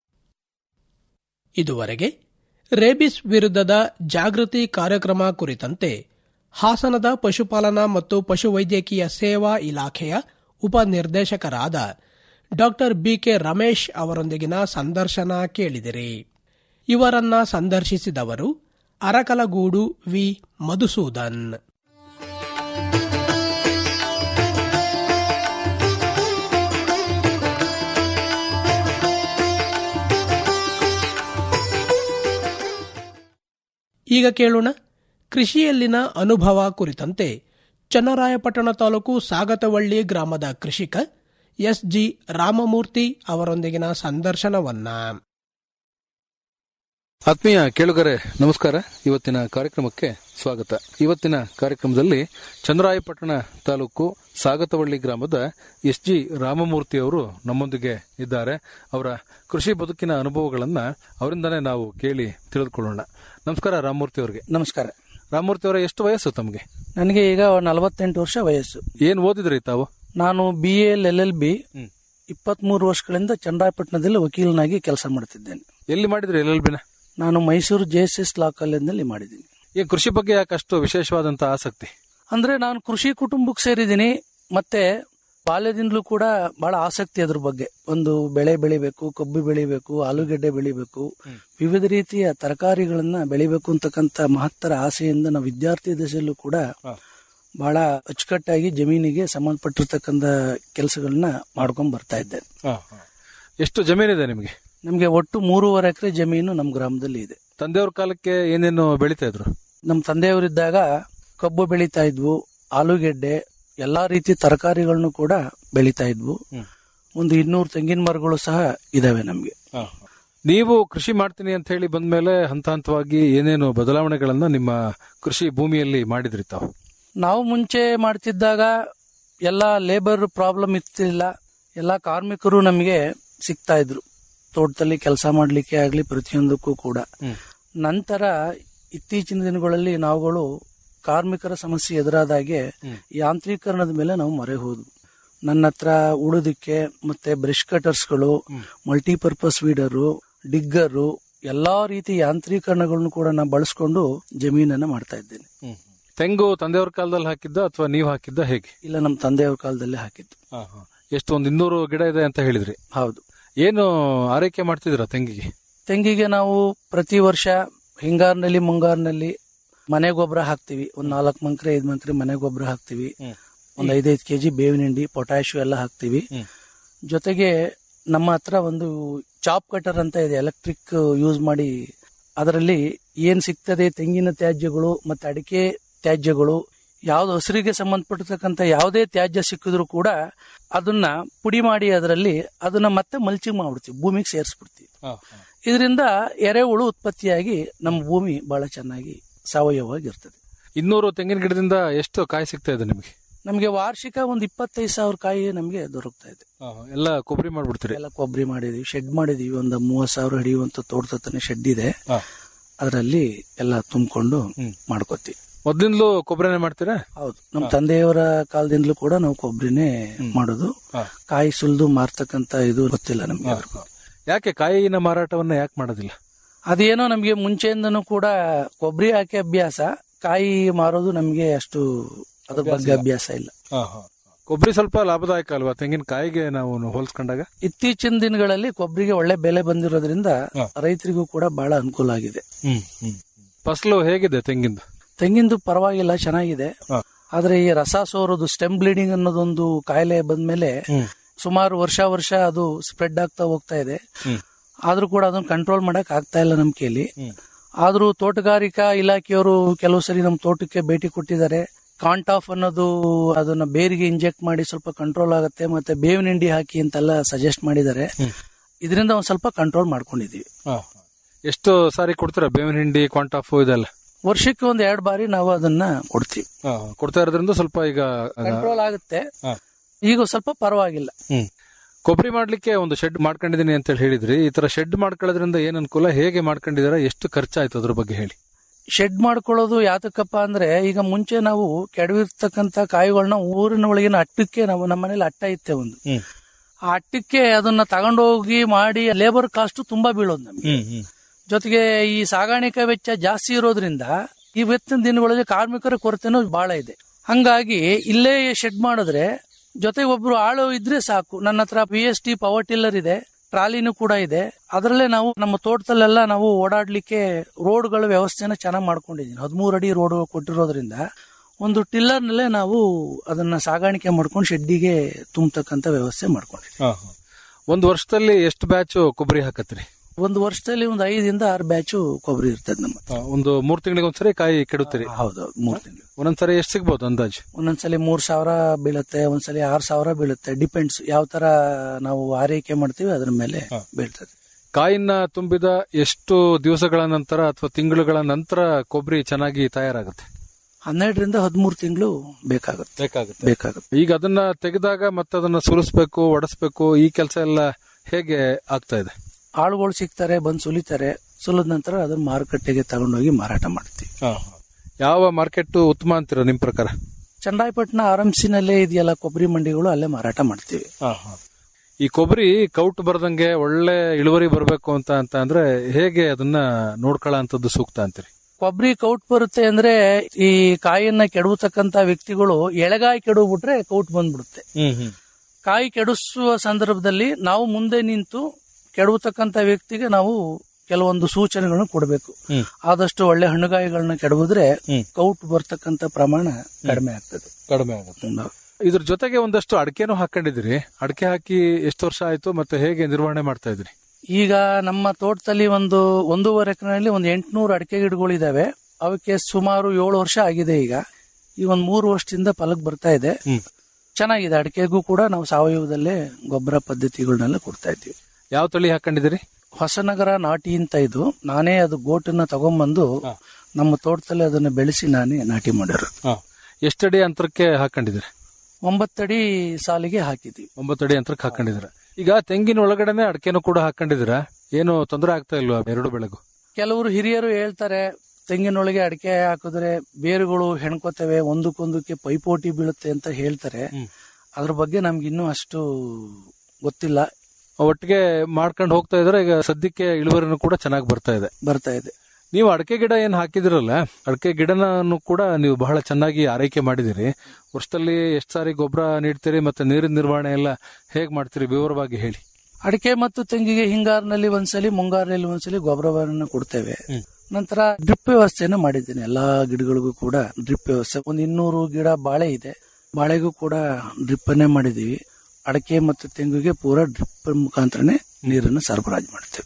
ಇದುವರೆಗೆ ರೇಬಿಸ್ ವಿರುದ್ಧದ ಜಾಗೃತಿ ಕಾರ್ಯಕ್ರಮ ಕುರಿತಂತೆ ಹಾಸನದ ಪಶುಪಾಲನಾ ಮತ್ತು ಪಶುವೈದ್ಯಕೀಯ ಸೇವಾ ಇಲಾಖೆಯ ಉಪನಿರ್ದೇಶಕರಾದ ಡಾಕ್ಟರ್ ಬಿಕೆ ರಮೇಶ್ ಅವರೊಂದಿಗಿನ ಸಂದರ್ಶನ ಕೇಳಿದಿರಿ ಇವರನ್ನ ಸಂದರ್ಶಿಸಿದವರು ಅರಕಲಗೂಡು ವಿ ಮಧುಸೂದನ್ ಈಗ ಕೇಳೋಣ ಕೃಷಿಯಲ್ಲಿನ ಅನುಭವ ಕುರಿತಂತೆ ಚನ್ನರಾಯಪಟ್ಟಣ ತಾಲೂಕು ಸಾಗತವಳ್ಳಿ ಗ್ರಾಮದ ಕೃಷಿಕ ಎಸ್ ಜಿ ರಾಮಮೂರ್ತಿ ಅವರೊಂದಿಗಿನ ಸಂದರ್ಶನವನ್ನ ಆತ್ಮೀಯ ಕೇಳುಗರೆ ನಮಸ್ಕಾರ ಇವತ್ತಿನ ಕಾರ್ಯಕ್ರಮಕ್ಕೆ ಸ್ವಾಗತ ಇವತ್ತಿನ ಕಾರ್ಯಕ್ರಮದಲ್ಲಿ ಚಂದ್ರಾಯಪಟ್ಟಣ ತಾಲೂಕು ಸಾಗತವಳ್ಳಿ ಗ್ರಾಮದ ಎಸ್ ಜಿ ರಾಮಮೂರ್ತಿ ಅವರು ನಮ್ಮೊಂದಿಗೆ ಇದ್ದಾರೆ ಅವರ ಕೃಷಿ ಬದುಕಿನ ಅನುಭವಗಳನ್ನ ಅವರಿಂದನೇ ನಾವು ಕೇಳಿ ತಿಳಿದುಕೊಳ್ಳೋಣ ನಮಸ್ಕಾರ ರಾಮಮೂರ್ತಿ ಅವರಿಗೆ ನಮಸ್ಕಾರ ರಾಮಮೂರ್ತಿ ಅವರ ಎಷ್ಟು ವಯಸ್ಸು ತಮಗೆ ನನಗೆ ಈಗ ನಲವತ್ತೆಂಟು ವರ್ಷ ವಯಸ್ಸು ಏನ್ ಓದಿದ್ರಿ ತಾವು ನಾನು B L L L B ಇಪ್ಪತ್ಮೂರು ವರ್ಷಗಳಿಂದ ಚನ್ನರಾಯಪಟ್ಟಣದಲ್ಲಿ ವಕೀಲನಾಗಿ ಕೆಲಸ ಮಾಡ್ತಿದ್ದೇನೆ ಎಲ್ಲಿ ಮಾಡಿದ್ರಿ ಎಲ್ ಎಲ್ ಬಿನ ನಾನು Mysuru J S S law ಕಾಲೇಜಿನಲ್ಲಿ ಮಾಡಿದ್ದೀನಿ ಈ ಕೃಷಿ ಬಗ್ಗೆ ಯಾಕೆ ಅಷ್ಟು ವಿಶೇಷವಾದಂತಹ ಆಸಕ್ತಿ ಅಂದ್ರೆ ನಾನು ಕೃಷಿ ಕುಟುಂಬಕ್ಕೆ ಸೇರಿದ್ದೀನಿ ಮತ್ತೆ ಬಾಲ್ಯದಿಂದಲೂ ಕೂಡ ಬಹಳ ಆಸಕ್ತಿ ಅದ್ರ ಬಗ್ಗೆ ಒಂದು ಬೆಳೆ ಬೆಳಿಬೇಕು ಕಬ್ಬು ಬೆಳಿಬೇಕು ಆಲೂಗೆಡ್ಡೆ ಬೆಳಿಬೇಕು ವಿವಿಧ ರೀತಿಯ ತರಕಾರಿಗಳನ್ನ ಬೆಳಿಬೇಕು ಅಂತಕ್ಕಂತ ಮಹತ್ತರ ಆಸೆಯಿಂದ ನಾವು ವಿದ್ಯಾರ್ಥಿ ದಶೆಯಲ್ಲೂ ಕೂಡ ಬಹಳ ಅಚ್ಚುಕಟ್ಟಾಗಿ ಜಮೀನಿಗೆ ಸಂಬಂಧಪಟ್ಟಿರ್ತಕ್ಕಂಥ ಕೆಲಸಗಳನ್ನ ಮಾಡ್ಕೊಂಡ್ ಬರ್ತಾ ಇದ್ದೆ ಎಷ್ಟು ಜಮೀನಿದೆ ನಿಮಗೆ ನಮ್ಗೆ ಒಟ್ಟು ಮೂರುವರೆ ಎಕರೆ ಜಮೀನು ನಮ್ಮ ಗ್ರಾಮದಲ್ಲಿ ಇದೆ ತಂದೆಯವ್ರ ಕಾಲಕ್ಕೆ ಏನೇನು ಬೆಳಿತಾ ಇದ್ರು ನಮ್ಮ ತಂದೆಯವರಿದ್ದಾಗ ಕಬ್ಬು ಬೆಳೀತಾ ಇದ್ವು ಆಲೂಗೆಡ್ಡೆ ಎಲ್ಲಾ ರೀತಿ ತರಕಾರಿಗಳನ್ನು ಕೂಡ ಬೆಳೀತಾ ಇದ್ವು ಒಂದು ಇನ್ನೂರು ತೆಂಗಿನ ಮರಗಳು ಸಹ ಇದಾವೆ ನಮ್ಗೆ ನೀವು ಕೃಷಿ ಮಾಡ್ತೀನಿ ಅಂತ ಹೇಳಿ ಬಂದ್ಮೇಲೆ ಹಂತ ಹಂತವಾಗಿ ಏನೇನು ಬದಲಾವಣೆಗಳನ್ನ ನಿಮ್ಮ ಕೃಷಿ ಭೂಮಿಯಲ್ಲಿ ಮಾಡಿದ್ರಿ ತಾವು ನಾವು ಮುಂಚೆ ಮಾಡ್ತಿದ್ದಾಗ ಎಲ್ಲ ಲೇಬರ್ ಪ್ರಾಬ್ಲಮ್ ಇರ್ತಿಲ್ಲ ಎಲ್ಲ ಕಾರ್ಮಿಕರು ನಮಗೆ ಸಿಗ್ತಾ ಇದ್ರು ತೋಟದಲ್ಲಿ ಕೆಲಸ ಮಾಡ್ಲಿಕ್ಕೆ ಆಗ್ಲಿ ಪ್ರತಿಯೊಂದಕ್ಕೂ ಕೂಡ ನಂತರ ಇತ್ತೀಚಿನ ದಿನಗಳಲ್ಲಿ ನಾವುಗಳು ಕಾರ್ಮಿಕರ ಸಮಸ್ಯೆ ಎದುರಾದಾಗೆ ಯಾಂತ್ರೀಕರಣದ ಮೇಲೆ ನಾವು ಮೊರೆ ಹೋದ್ವು ನನ್ನ ಹತ್ರ ಉಳೋದಕ್ಕೆ ಮತ್ತೆ ಬ್ರಷ್ ಕಟರ್ಸ್ಗಳು ಮಲ್ಟಿಪರ್ಪಸ್ ವೀಡರು ಡಿಗ್ಗರು ಎಲ್ಲಾ ರೀತಿ ಯಾಂತ್ರೀಕರಣಗಳನ್ನು ಕೂಡ ನಾನು ಬಳಸ್ಕೊಂಡು ಜಮೀನನ್ನ ಮಾಡ್ತಾ ಇದ್ದೇನೆ ತೆಂಗು ತಂದೆಯವ್ರ ಕಾಲದಲ್ಲಿ ಹಾಕಿದ್ದ ಅಥವಾ ನೀವು ಹಾಕಿದ್ದ ಹೇಗೆ ಇಲ್ಲ ನಮ್ಮ ತಂದೆಯವ್ರ ಕಾಲದಲ್ಲಿ ಹಾಕಿದ್ದು ಎಷ್ಟು ಒಂದು ಇನ್ನೂರು ಗಿಡ ಇದೆ ಅಂತ ಹೇಳಿದ್ರಿ ಹೌದು ಏನು ಆರೈಕೆ ಮಾಡ್ತಿದ್ರ ತೆಂಗಿಗೆ ತೆಂಗಿಗೆ ನಾವು ಪ್ರತಿ ವರ್ಷ ಹಿಂಗಾರಿನಲ್ಲಿ ಮುಂಗಾರಿನಲ್ಲಿ ಮನೆ ಗೊಬ್ಬರ ಹಾಕ್ತಿವಿ ಒಂದ್ ನಾಲ್ಕು ಮಂಕ್ರೆ ಐದ್ ಮಂಕ್ರೆ ಮನೆ ಗೊಬ್ಬರ ಹಾಕ್ತಿವಿ ಒಂದ್ ಐದೈದು ಕೆಜಿ ಬೇವಿನ ಹಿಂಡಿ ಪೊಟ್ಯಾಶು ಎಲ್ಲ ಹಾಕ್ತಿವಿ ಜೊತೆಗೆ ನಮ್ಮ ಹತ್ರ ಒಂದು ಚಾಪ್ ಕಟರ್ ಅಂತ ಇದೆ ಎಲೆಕ್ಟ್ರಿಕ್ ಯೂಸ್ ಮಾಡಿ ಅದರಲ್ಲಿ ಏನ್ ಸಿಗ್ತದೆ ತೆಂಗಿನ ತ್ಯಾಜ್ಯಗಳು ಮತ್ತೆ ಅಡಿಕೆ ತ್ಯಾಜ್ಯಗಳು ಯಾವ್ದು ಹಸಿರಿಗೆ ಸಂಬಂಧಪಟ್ಟಿರ್ತಕ್ಕಂಥ ಯಾವುದೇ ತ್ಯಾಜ್ಯ ಸಿಕ್ಕಿದ್ರು ಕೂಡ ಅದನ್ನ ಪುಡಿ ಮಾಡಿ ಅದರಲ್ಲಿ ಅದನ್ನ ಮತ್ತೆ ಮಲ್ಚಿಂಗ್ ಮಾಡ್ಬಿಡ್ತೀವಿ ಭೂಮಿಗೆ ಸೇರಿಸ್ಬಿಡ್ತೀವಿ ಇದರಿಂದ ಎರೆಹುಳು ಉತ್ಪತ್ತಿಯಾಗಿ ನಮ್ಮ ಭೂಮಿ ಬಹಳ ಚೆನ್ನಾಗಿ ಸಾವಯವವಾಗಿರ್ತದೆ ಇನ್ನೂರು ತೆಂಗಿನ ಗಿಡದಿಂದ ಎಷ್ಟು ಕಾಯಿ ಸಿಗ್ತಾ ಇದೆ ನಿಮಗೆ ನಮಗೆ ವಾರ್ಷಿಕ ಒಂದು ಇಪ್ಪತ್ತೈದು ಸಾವಿರ ಕಾಯಿ ನಮಗೆ ದೊರಕ್ತಾ ಇದೆ ಎಲ್ಲ ಕೊಬ್ಬರಿ ಮಾಡ್ಬಿಡ್ತೀರಿ ಎಲ್ಲ ಕೊಬ್ಬರಿ ಮಾಡಿದೀವಿ ಶೆಡ್ ಮಾಡಿದೀವಿ ಒಂದು ಮೂವತ್ ಸಾವಿರ ಹಿಡಿಯುವಂತ ತೋಟದ ಶೆಡ್ ಇದೆ ಅದರಲ್ಲಿ ಎಲ್ಲ ತುಂಬಿಕೊಂಡು ಮಾಡ್ಕೋತೀವಿ ಮೊದ್ಲಿಂದಲೂ ಕೊಬ್ಬರಿನೇ ಮಾಡ್ತೀರಾ ಹೌದು ನಮ್ಮ ತಂದೆಯವರ ಕಾಲದಿಂದಲೂ ಕೂಡ ನಾವು ಕೊಬ್ಬರಿನೇ ಮಾಡೋದು ಕಾಯಿ ಸುಲಿದು ಮಾರ್ತಕ್ಕಂತ ಇದು ಗೊತ್ತಿಲ್ಲ ನಮ್ಗೆ ಅದ್ರ ಬಗ್ಗೆ. ಯಾಕೆ ಕಾಯಿನ ಮಾರಾಟವನ್ನ ಯಾಕೆ ಮಾಡೋದಿಲ್ಲ ಅದೇನೋ ನಮ್ಗೆ ಮುಂಚೆಯಿಂದನೂ ಕೂಡ ಕೊಬ್ಬರಿ ಹಾಕಿ ಅಭ್ಯಾಸ ಕಾಯಿ ಮಾರೋದು ನಮ್ಗೆ ಅಷ್ಟು ಅದ್ರ ಬಗ್ಗೆ ಅಭ್ಯಾಸ ಇಲ್ಲ ಕೊಬ್ಬರಿ ಸ್ವಲ್ಪ ಲಾಭದಾಯಕ ಅಲ್ವಾ ತೆಂಗಿನ ಕಾಯಿಗೆ ನಾವು ಹೋಲಿಸ್ಕೊಂಡಾಗ ಇತ್ತೀಚಿನ ದಿನಗಳಲ್ಲಿ ಕೊಬ್ಬರಿಗೆ ಒಳ್ಳೆ ಬೆಲೆ ಬಂದಿರೋದ್ರಿಂದ ರೈತರಿಗೂ ಕೂಡ ಬಹಳ ಅನುಕೂಲ ಆಗಿದೆ ಫಸಲು ಹೇಗಿದೆ ತೆಂಗಿಂದು ತೆಂಗಿಂದು ಪರವಾಗಿಲ್ಲ ಚೆನ್ನಾಗಿದೆ ಆದ್ರೆ ಈ ರಸ ಸೋರೋದು ಸ್ಟೆಮ್ ಬ್ಲೀಡಿಂಗ್ ಅನ್ನೋದೊಂದು ಕಾಯಿಲೆ ಬಂದ್ಮೇಲೆ ಸುಮಾರು ವರ್ಷ ವರ್ಷ ಅದು ಸ್ಪ್ರೆಡ್ ಆಗ್ತಾ ಹೋಗ್ತಾ ಇದೆ ಆದ್ರೂ ಕೂಡ ಅದನ್ನ ಕಂಟ್ರೋಲ್ ಮಾಡಕ್ ಆಗ್ತಾ ಇಲ್ಲ ನಮ್ ಕೈಲಿ ಆದ್ರೂ ತೋಟಗಾರಿಕಾ ಇಲಾಖೆಯವರು ಕೆಲವು ಸರಿ ನಮ್ಮ ತೋಟಕ್ಕೆ ಭೇಟಿ ಕೊಟ್ಟಿದ್ದಾರೆ ಕಾಂಟಾಫ್ ಅನ್ನೋದು ಅದನ್ನ ಬೇರಿಗೆ ಇಂಜೆಕ್ಟ್ ಮಾಡಿ ಸ್ವಲ್ಪ ಕಂಟ್ರೋಲ್ ಆಗುತ್ತೆ ಮತ್ತೆ ಬೇವಿನ ಹಿಂಡಿ ಹಾಕಿ ಅಂತೆಲ್ಲ ಸಜೆಸ್ಟ್ ಮಾಡಿದ್ದಾರೆ ಇದರಿಂದ ಒಂದ್ ಸ್ವಲ್ಪ ಕಂಟ್ರೋಲ್ ಮಾಡ್ಕೊಂಡಿದೀವಿ ಎಷ್ಟು ಸಾರಿ ಕೊಡ್ತೀರಾ ಬೇವಿನ ಹಿಂಡಿ ಕ್ವಾಂಟಾಫ್ ಇದೆಲ್ಲ ವರ್ಷಕ್ಕೆ ಒಂದ್ ಎರಡ್ ಬಾರಿ ನಾವು ಅದನ್ನ ಕೊಡ್ತೀವಿ ಕೊಡ್ತಾ ಇರೋದ್ರಿಂದ ಸ್ವಲ್ಪ ಈಗ ಕಂಟ್ರೋಲ್ ಆಗುತ್ತೆ ಈಗ ಸ್ವಲ್ಪ ಪರವಾಗಿಲ್ಲ ಹ್ಮ್ ಕೊಬ್ಬರಿ ಮಾಡ್ಲಿಕ್ಕೆ ಒಂದು ಶೆಡ್ ಮಾಡ್ಕೊಂಡಿದೀನಿ ಅಂತ ಹೇಳಿ ಹೇಳಿದ್ರಿ ಈ ತರ ಶೆಡ್ ಮಾಡ್ಕೊಳ್ಳೋದ್ರಿಂದ ಏನ್ ಅನುಕೂಲ ಹೇಗೆ ಮಾಡ್ಕೊಂಡಿದಾರ ಎಷ್ಟು ಖರ್ಚಾಯ್ತು ಅದ್ರ ಬಗ್ಗೆ ಹೇಳಿ ಶೆಡ್ ಮಾಡ್ಕೊಳ್ಳೋದು ಯಾತಕ್ಕಪ್ಪ ಅಂದ್ರೆ ಈಗ ಮುಂಚೆ ನಾವು ಕೆಡವಿರ್ತಕ್ಕಂತ ಕಾಯಿಗಳನ್ನ ಊರಿನ ಒಳಗಿನ ಅಟ್ಟಕ್ಕೆ ನಾವು ನಮ್ಮ ಮನೇಲಿ ಅಟ್ಟ ಇತ್ತೆ ಒಂದು ಆ ಅಟ್ಟಕ್ಕೆ ಅದನ್ನ ತಗೊಂಡೋಗಿ ಮಾಡಿ ಲೇಬರ್ ಕಾಸ್ಟ್ ತುಂಬಾ ಬೀಳೋದು ನಮ್ಗೆ ಜೊತೆಗೆ ಈ ಸಾಗಾಣಿಕಾ ವೆಚ್ಚ ಜಾಸ್ತಿ ಇರೋದ್ರಿಂದ ಇವತ್ತಿನ ದಿನಗಳಲ್ಲಿ ಕಾರ್ಮಿಕರ ಕೊರತೆನೂ ಬಹಳ ಇದೆ ಹಂಗಾಗಿ ಇಲ್ಲೇ ಶೆಡ್ ಮಾಡಿದ್ರೆ ಜೊತೆಗೆ ಒಬ್ರು ಆಳು ಇದ್ರೆ ಸಾಕು ನನ್ನ ಹತ್ರ P S T power tiller ಇದೆ ಟ್ರಾಲಿನೂ ಕೂಡ ಇದೆ ಅದರಲ್ಲೇ ನಾವು ನಮ್ಮ ತೋಟದಲ್ಲೆಲ್ಲ ನಾವು ಓಡಾಡ್ಲಿಕ್ಕೆ ರೋಡ್ಗಳ ವ್ಯವಸ್ಥೆನ ಚೆನ್ನಾಗಿ ಮಾಡ್ಕೊಂಡಿದ್ದೀನಿ ಹದಿಮೂರು ಅಡಿ ರೋಡ್ ಕೊಟ್ಟಿರೋದ್ರಿಂದ ಒಂದು ಟಿಲ್ಲರ್ ನಲ್ಲೇ ನಾವು ಅದನ್ನ ಸಾಗಾಣಿಕೆ ಮಾಡ್ಕೊಂಡು ಶೆಡ್ಡಿಗೆ ತುಂಬತಕ್ಕಂತ ವ್ಯವಸ್ಥೆ ಮಾಡ್ಕೊಂಡಿದ್ದೀವಿ ಒಂದು ವರ್ಷದಲ್ಲಿ ಎಷ್ಟು ಬ್ಯಾಚ್ ಕೊಬ್ಬರಿ ಹಾಕತ್ರಿ ಒಂದು ವರ್ಷದಲ್ಲಿ ಒಂದು ಐದರಿಂದ ಆರು ಬ್ಯಾಚು ಕೊಬ್ಬರಿ ಇರ್ತದೆ ನಮ್ಮ ಹತ್ರ. ಒಂದು ಮೂರ್ ತಿಂಗಳಿಗೆ ಒಂದ್ಸರಿ ಕಾಯಿ ಕೆಡುತ್ತೀರಿ ಹೌದು ಮೂರ್ ತಿಂಗಳು ಒಂದೊಂದ್ಸರಿ ಎಷ್ಟು ಸಿಗ್ಬೋದು ಅಂದಾಜು ಒಂದೊಂದ್ಸಲಿ ಮೂರ್ ಸಾವಿರ ಬೀಳುತ್ತೆ ಒಂದ್ಸಲಿ ಆರ್ ಸಾವಿರ ಬೀಳುತ್ತೆ ಡಿಪೆಂಡ್ಸ್ ಯಾವ ತರ ನಾವು ಆರೈಕೆ ಮಾಡ್ತೀವಿ ಅದ್ರ ಮೇಲೆ ಬೀಳ್ತದೆ ಕಾಯಿನ ತುಂಬಿದ ಎಷ್ಟು ದಿವಸಗಳ ನಂತರ ಅಥವಾ ತಿಂಗಳುಗಳ ನಂತರ ಕೊಬ್ಬರಿ ಚೆನ್ನಾಗಿ ತಯಾರಾಗುತ್ತೆ ಹನ್ನೆರಡರಿಂದ ಹದಿಮೂರು ತಿಂಗಳು ಬೇಕಾಗುತ್ತೆ ಬೇಕಾಗುತ್ತೆ ಬೇಕಾಗುತ್ತೆ ಈಗ ಅದನ್ನ ತೆಗೆದಾಗ ಮತ್ತೆ ಅದನ್ನ ಸುರಿಸ್ಬೇಕು ಒಡಸ್ಬೇಕು ಈ ಕೆಲಸ ಎಲ್ಲ ಹೇಗೆ ಆಗ್ತಾ ಇದೆ ಆಳುಗಳು ಸಿಗ್ತಾರೆ ಬಂದು ಸುಲಿತಾರೆ ಸುಲಿದ ನಂತರ ಅದನ್ನ ಮಾರುಕಟ್ಟೆಗೆ ತಗೊಂಡೋಗಿ ಮಾರಾಟ ಮಾಡ್ತೀವಿ ಯಾವ ಮಾರ್ಕೆಟ್ ಉತ್ತಮ ಅಂತೀರ ನಿಮ್ ಪ್ರಕಾರ ಚಂದ್ರಾಯಪಟ್ಟಣ ಆರ್ ಎಂ ನಲ್ಲೇ ಇದೆಯಲ್ಲ ಕೊಬ್ಬರಿ ಮಂಡಿಗಳು ಅಲ್ಲೇ ಮಾರಾಟ ಮಾಡ್ತೀವಿ ಈ ಕೊಬ್ಬರಿ ಕೌಟ್ ಬರ್ದಂಗೆ ಒಳ್ಳೆ ಇಳುವರಿ ಬರಬೇಕು ಅಂತ ಅಂತ ಅಂದ್ರೆ ಹೇಗೆ ಅದನ್ನ ನೋಡ್ಕೊಳ್ಳೋ ಅಂತದ್ದು ಸೂಕ್ತ ಅಂತೀರಿ ಕೊಬ್ಬರಿ ಕೌಟ್ ಬರುತ್ತೆ ಅಂದ್ರೆ ಈ ಕಾಯಿಯನ್ನ ಕೆಡವತಕ್ಕಂತ ವ್ಯಕ್ತಿಗಳು ಎಳೆಗಾಯಿ ಕೆಡವು ಬಿಟ್ರೆ ಕೌಟ್ ಬಂದ್ಬಿಡುತ್ತೆ ಕಾಯಿ ಕೆಡಿಸುವ ಸಂದರ್ಭದಲ್ಲಿ ನಾವು ಮುಂದೆ ನಿಂತು ಕೆಡವತಕ್ಕಂತ ವ್ಯಕ್ತಿಗೆ ನಾವು ಕೆಲವೊಂದು ಸೂಚನೆಗಳನ್ನು ಕೊಡಬೇಕು ಆದಷ್ಟು ಒಳ್ಳೆ ಹಣ್ಣುಗಾಯಿಗಳನ್ನ ಕೆಡವಿದ್ರೆ ಕೌಟ್ ಬರ್ತಕ್ಕಂತ ಪ್ರಮಾಣ ಕಡಿಮೆ ಆಗ್ತದೆ ಕಡಿಮೆ ಆಗುತ್ತೆ ಇದ್ರ ಜೊತೆಗೆ ಒಂದಷ್ಟು ಅಡಕೆನೂ ಹಾಕೊಂಡಿದ್ದೀರಿ ಅಡಕೆ ಹಾಕಿ ಎಷ್ಟು ವರ್ಷ ಆಯ್ತು ಮತ್ತೆ ಹೇಗೆ ನಿರ್ವಹಣೆ ಮಾಡ್ತಾ ಇದ್ರಿ ಈಗ ನಮ್ಮ ತೋಟದಲ್ಲಿ ಒಂದು ಒಂದೂವರೆ ಎಕರೆನಲ್ಲಿ ಒಂದು ಎಂಟುನೂರು ಅಡಿಕೆ ಗಿಡಗಳಿದಾವೆ ಅವಕ್ಕೆ ಸುಮಾರು ಏಳು ವರ್ಷ ಆಗಿದೆ ಈಗ ಈ ಒಂದ್ ಮೂರು ವರ್ಷದಿಂದ ಫಲಕ್ ಬರ್ತಾ ಇದೆ ಚೆನ್ನಾಗಿದೆ ಅಡಿಕೆಗೂ ಕೂಡ ನಾವು ಸಾವಯವದಲ್ಲೇ ಗೊಬ್ಬರ ಪದ್ಧತಿಗಳನ್ನೆಲ್ಲ ಕೊಡ್ತಾ ಇದ್ದೀವಿ ಯಾವ ತಳಿ ಹಾಕೊಂಡಿದ್ದೀರಿ ಹೊಸನಗರ ನಾಟಿ ಅಂತ ಇದು ನಾನೇ ಅದು ಗೋಟನ್ನ ತಗೊಂಬಂದು ನಮ್ಮ ತೋಟದಲ್ಲಿ ಅದನ್ನ ಬೆಳೆಸಿ ನಾನೇ ನಾಟಿ ಮಾಡಿರೋದು ಎಷ್ಟಡಿ ಅಂತರಕ್ಕೆ ಹಾಕೊಂಡಿದ್ದೀರಿ ಒಂಬತ್ತಡಿ ಸಾಲಿಗೆ ಹಾಕಿದ್ವಿ ಒಂಬತ್ತಡಿ ಅಂತರಕ್ಕೆ ಹಾಕೊಂಡಿದ್ದೀರ ಈಗ ತೆಂಗಿನ ಒಳಗಡೆನೆ ಅಡಕೆನೂ ಕೂಡ ಹಾಕೊಂಡಿದ್ದೀರಾ ಏನು ತೊಂದರೆ ಆಗ್ತಾ ಇಲ್ವಾ ಎರಡು ಬೆಳೆಗೂ ಕೆಲವರು ಹಿರಿಯರು ಹೇಳ್ತಾರೆ ತೆಂಗಿನೊಳಗೆ ಅಡಿಕೆ ಹಾಕಿದ್ರೆ ಬೇರುಗಳು ಹೆಣ್ಕೋತವೆ ಒಂದಕ್ಕೊಂದಕ್ಕೆ ಪೈಪೋಟಿ ಬೀಳುತ್ತೆ ಅಂತ ಹೇಳ್ತಾರೆ ಅದ್ರ ಬಗ್ಗೆ ನಮ್ಗೆ ಇನ್ನೂ ಅಷ್ಟು ಗೊತ್ತಿಲ್ಲ ಒಟ್ಟಿಗೆ ಮಾಡ್ಕೊಂಡು ಹೋಗ್ತಾ ಇದ್ರೆ ಈಗ ಸದ್ಯಕ್ಕೆ ಇಳುವರಿನೂ ಕೂಡ ಚೆನ್ನಾಗಿ ಬರ್ತಾ ಇದೆ ಬರ್ತಾ ಇದೆ ನೀವು ಅಡಕೆ ಗಿಡ ಏನ್ ಹಾಕಿದಿರಲ್ಲ ಅಡಕೆ ಗಿಡನೂ ಕೂಡ ನೀವು ಬಹಳ ಚೆನ್ನಾಗಿ ಆರೈಕೆ ಮಾಡಿದಿರಿ ವರ್ಷದಲ್ಲಿ ಎಷ್ಟು ಸಾರಿ ಗೊಬ್ಬರ ನೀಡ್ತೀರಿ ಮತ್ತೆ ನೀರಿನ ನಿರ್ವಹಣೆ ಎಲ್ಲ ಹೇಗ್ ಮಾಡ್ತೀರಿ ವಿವರವಾಗಿ ಹೇಳಿ ಅಡಿಕೆ ಮತ್ತು ತೆಂಗಿಗೆ ಹಿಂಗಾರಿನಲ್ಲಿ ಒಂದ್ಸಲಿ ಮುಂಗಾರಿನಲ್ಲಿ ಒಂದ್ಸಲಿ ಗೊಬ್ಬರವನ್ನು ಕೊಡ್ತೇವೆ ನಂತರ ಡ್ರಿಪ್ ವ್ಯವಸ್ಥೆಯನ್ನು ಮಾಡಿದ್ದೇನೆ ಎಲ್ಲಾ ಗಿಡಗಳಿಗೂ ಕೂಡ ಡ್ರಿಪ್ ವ್ಯವಸ್ಥೆ ಒಂದು ಇನ್ನೂರು ಗಿಡ ಬಾಳೆ ಇದೆ ಬಾಳೆಗೂ ಕೂಡ ಡ್ರಿಪ್ ಅನ್ನೇ ಮಾಡಿದೀವಿ ಅಡಕೆ ಮತ್ತು ತೆಂಗಿಗೆ ಪೂರಾ ಡ್ರಿಪ್ ಮುಖಾಂತರನೇ ನೀರನ್ನು ಸರಬರಾಜು ಮಾಡ್ತೇವೆ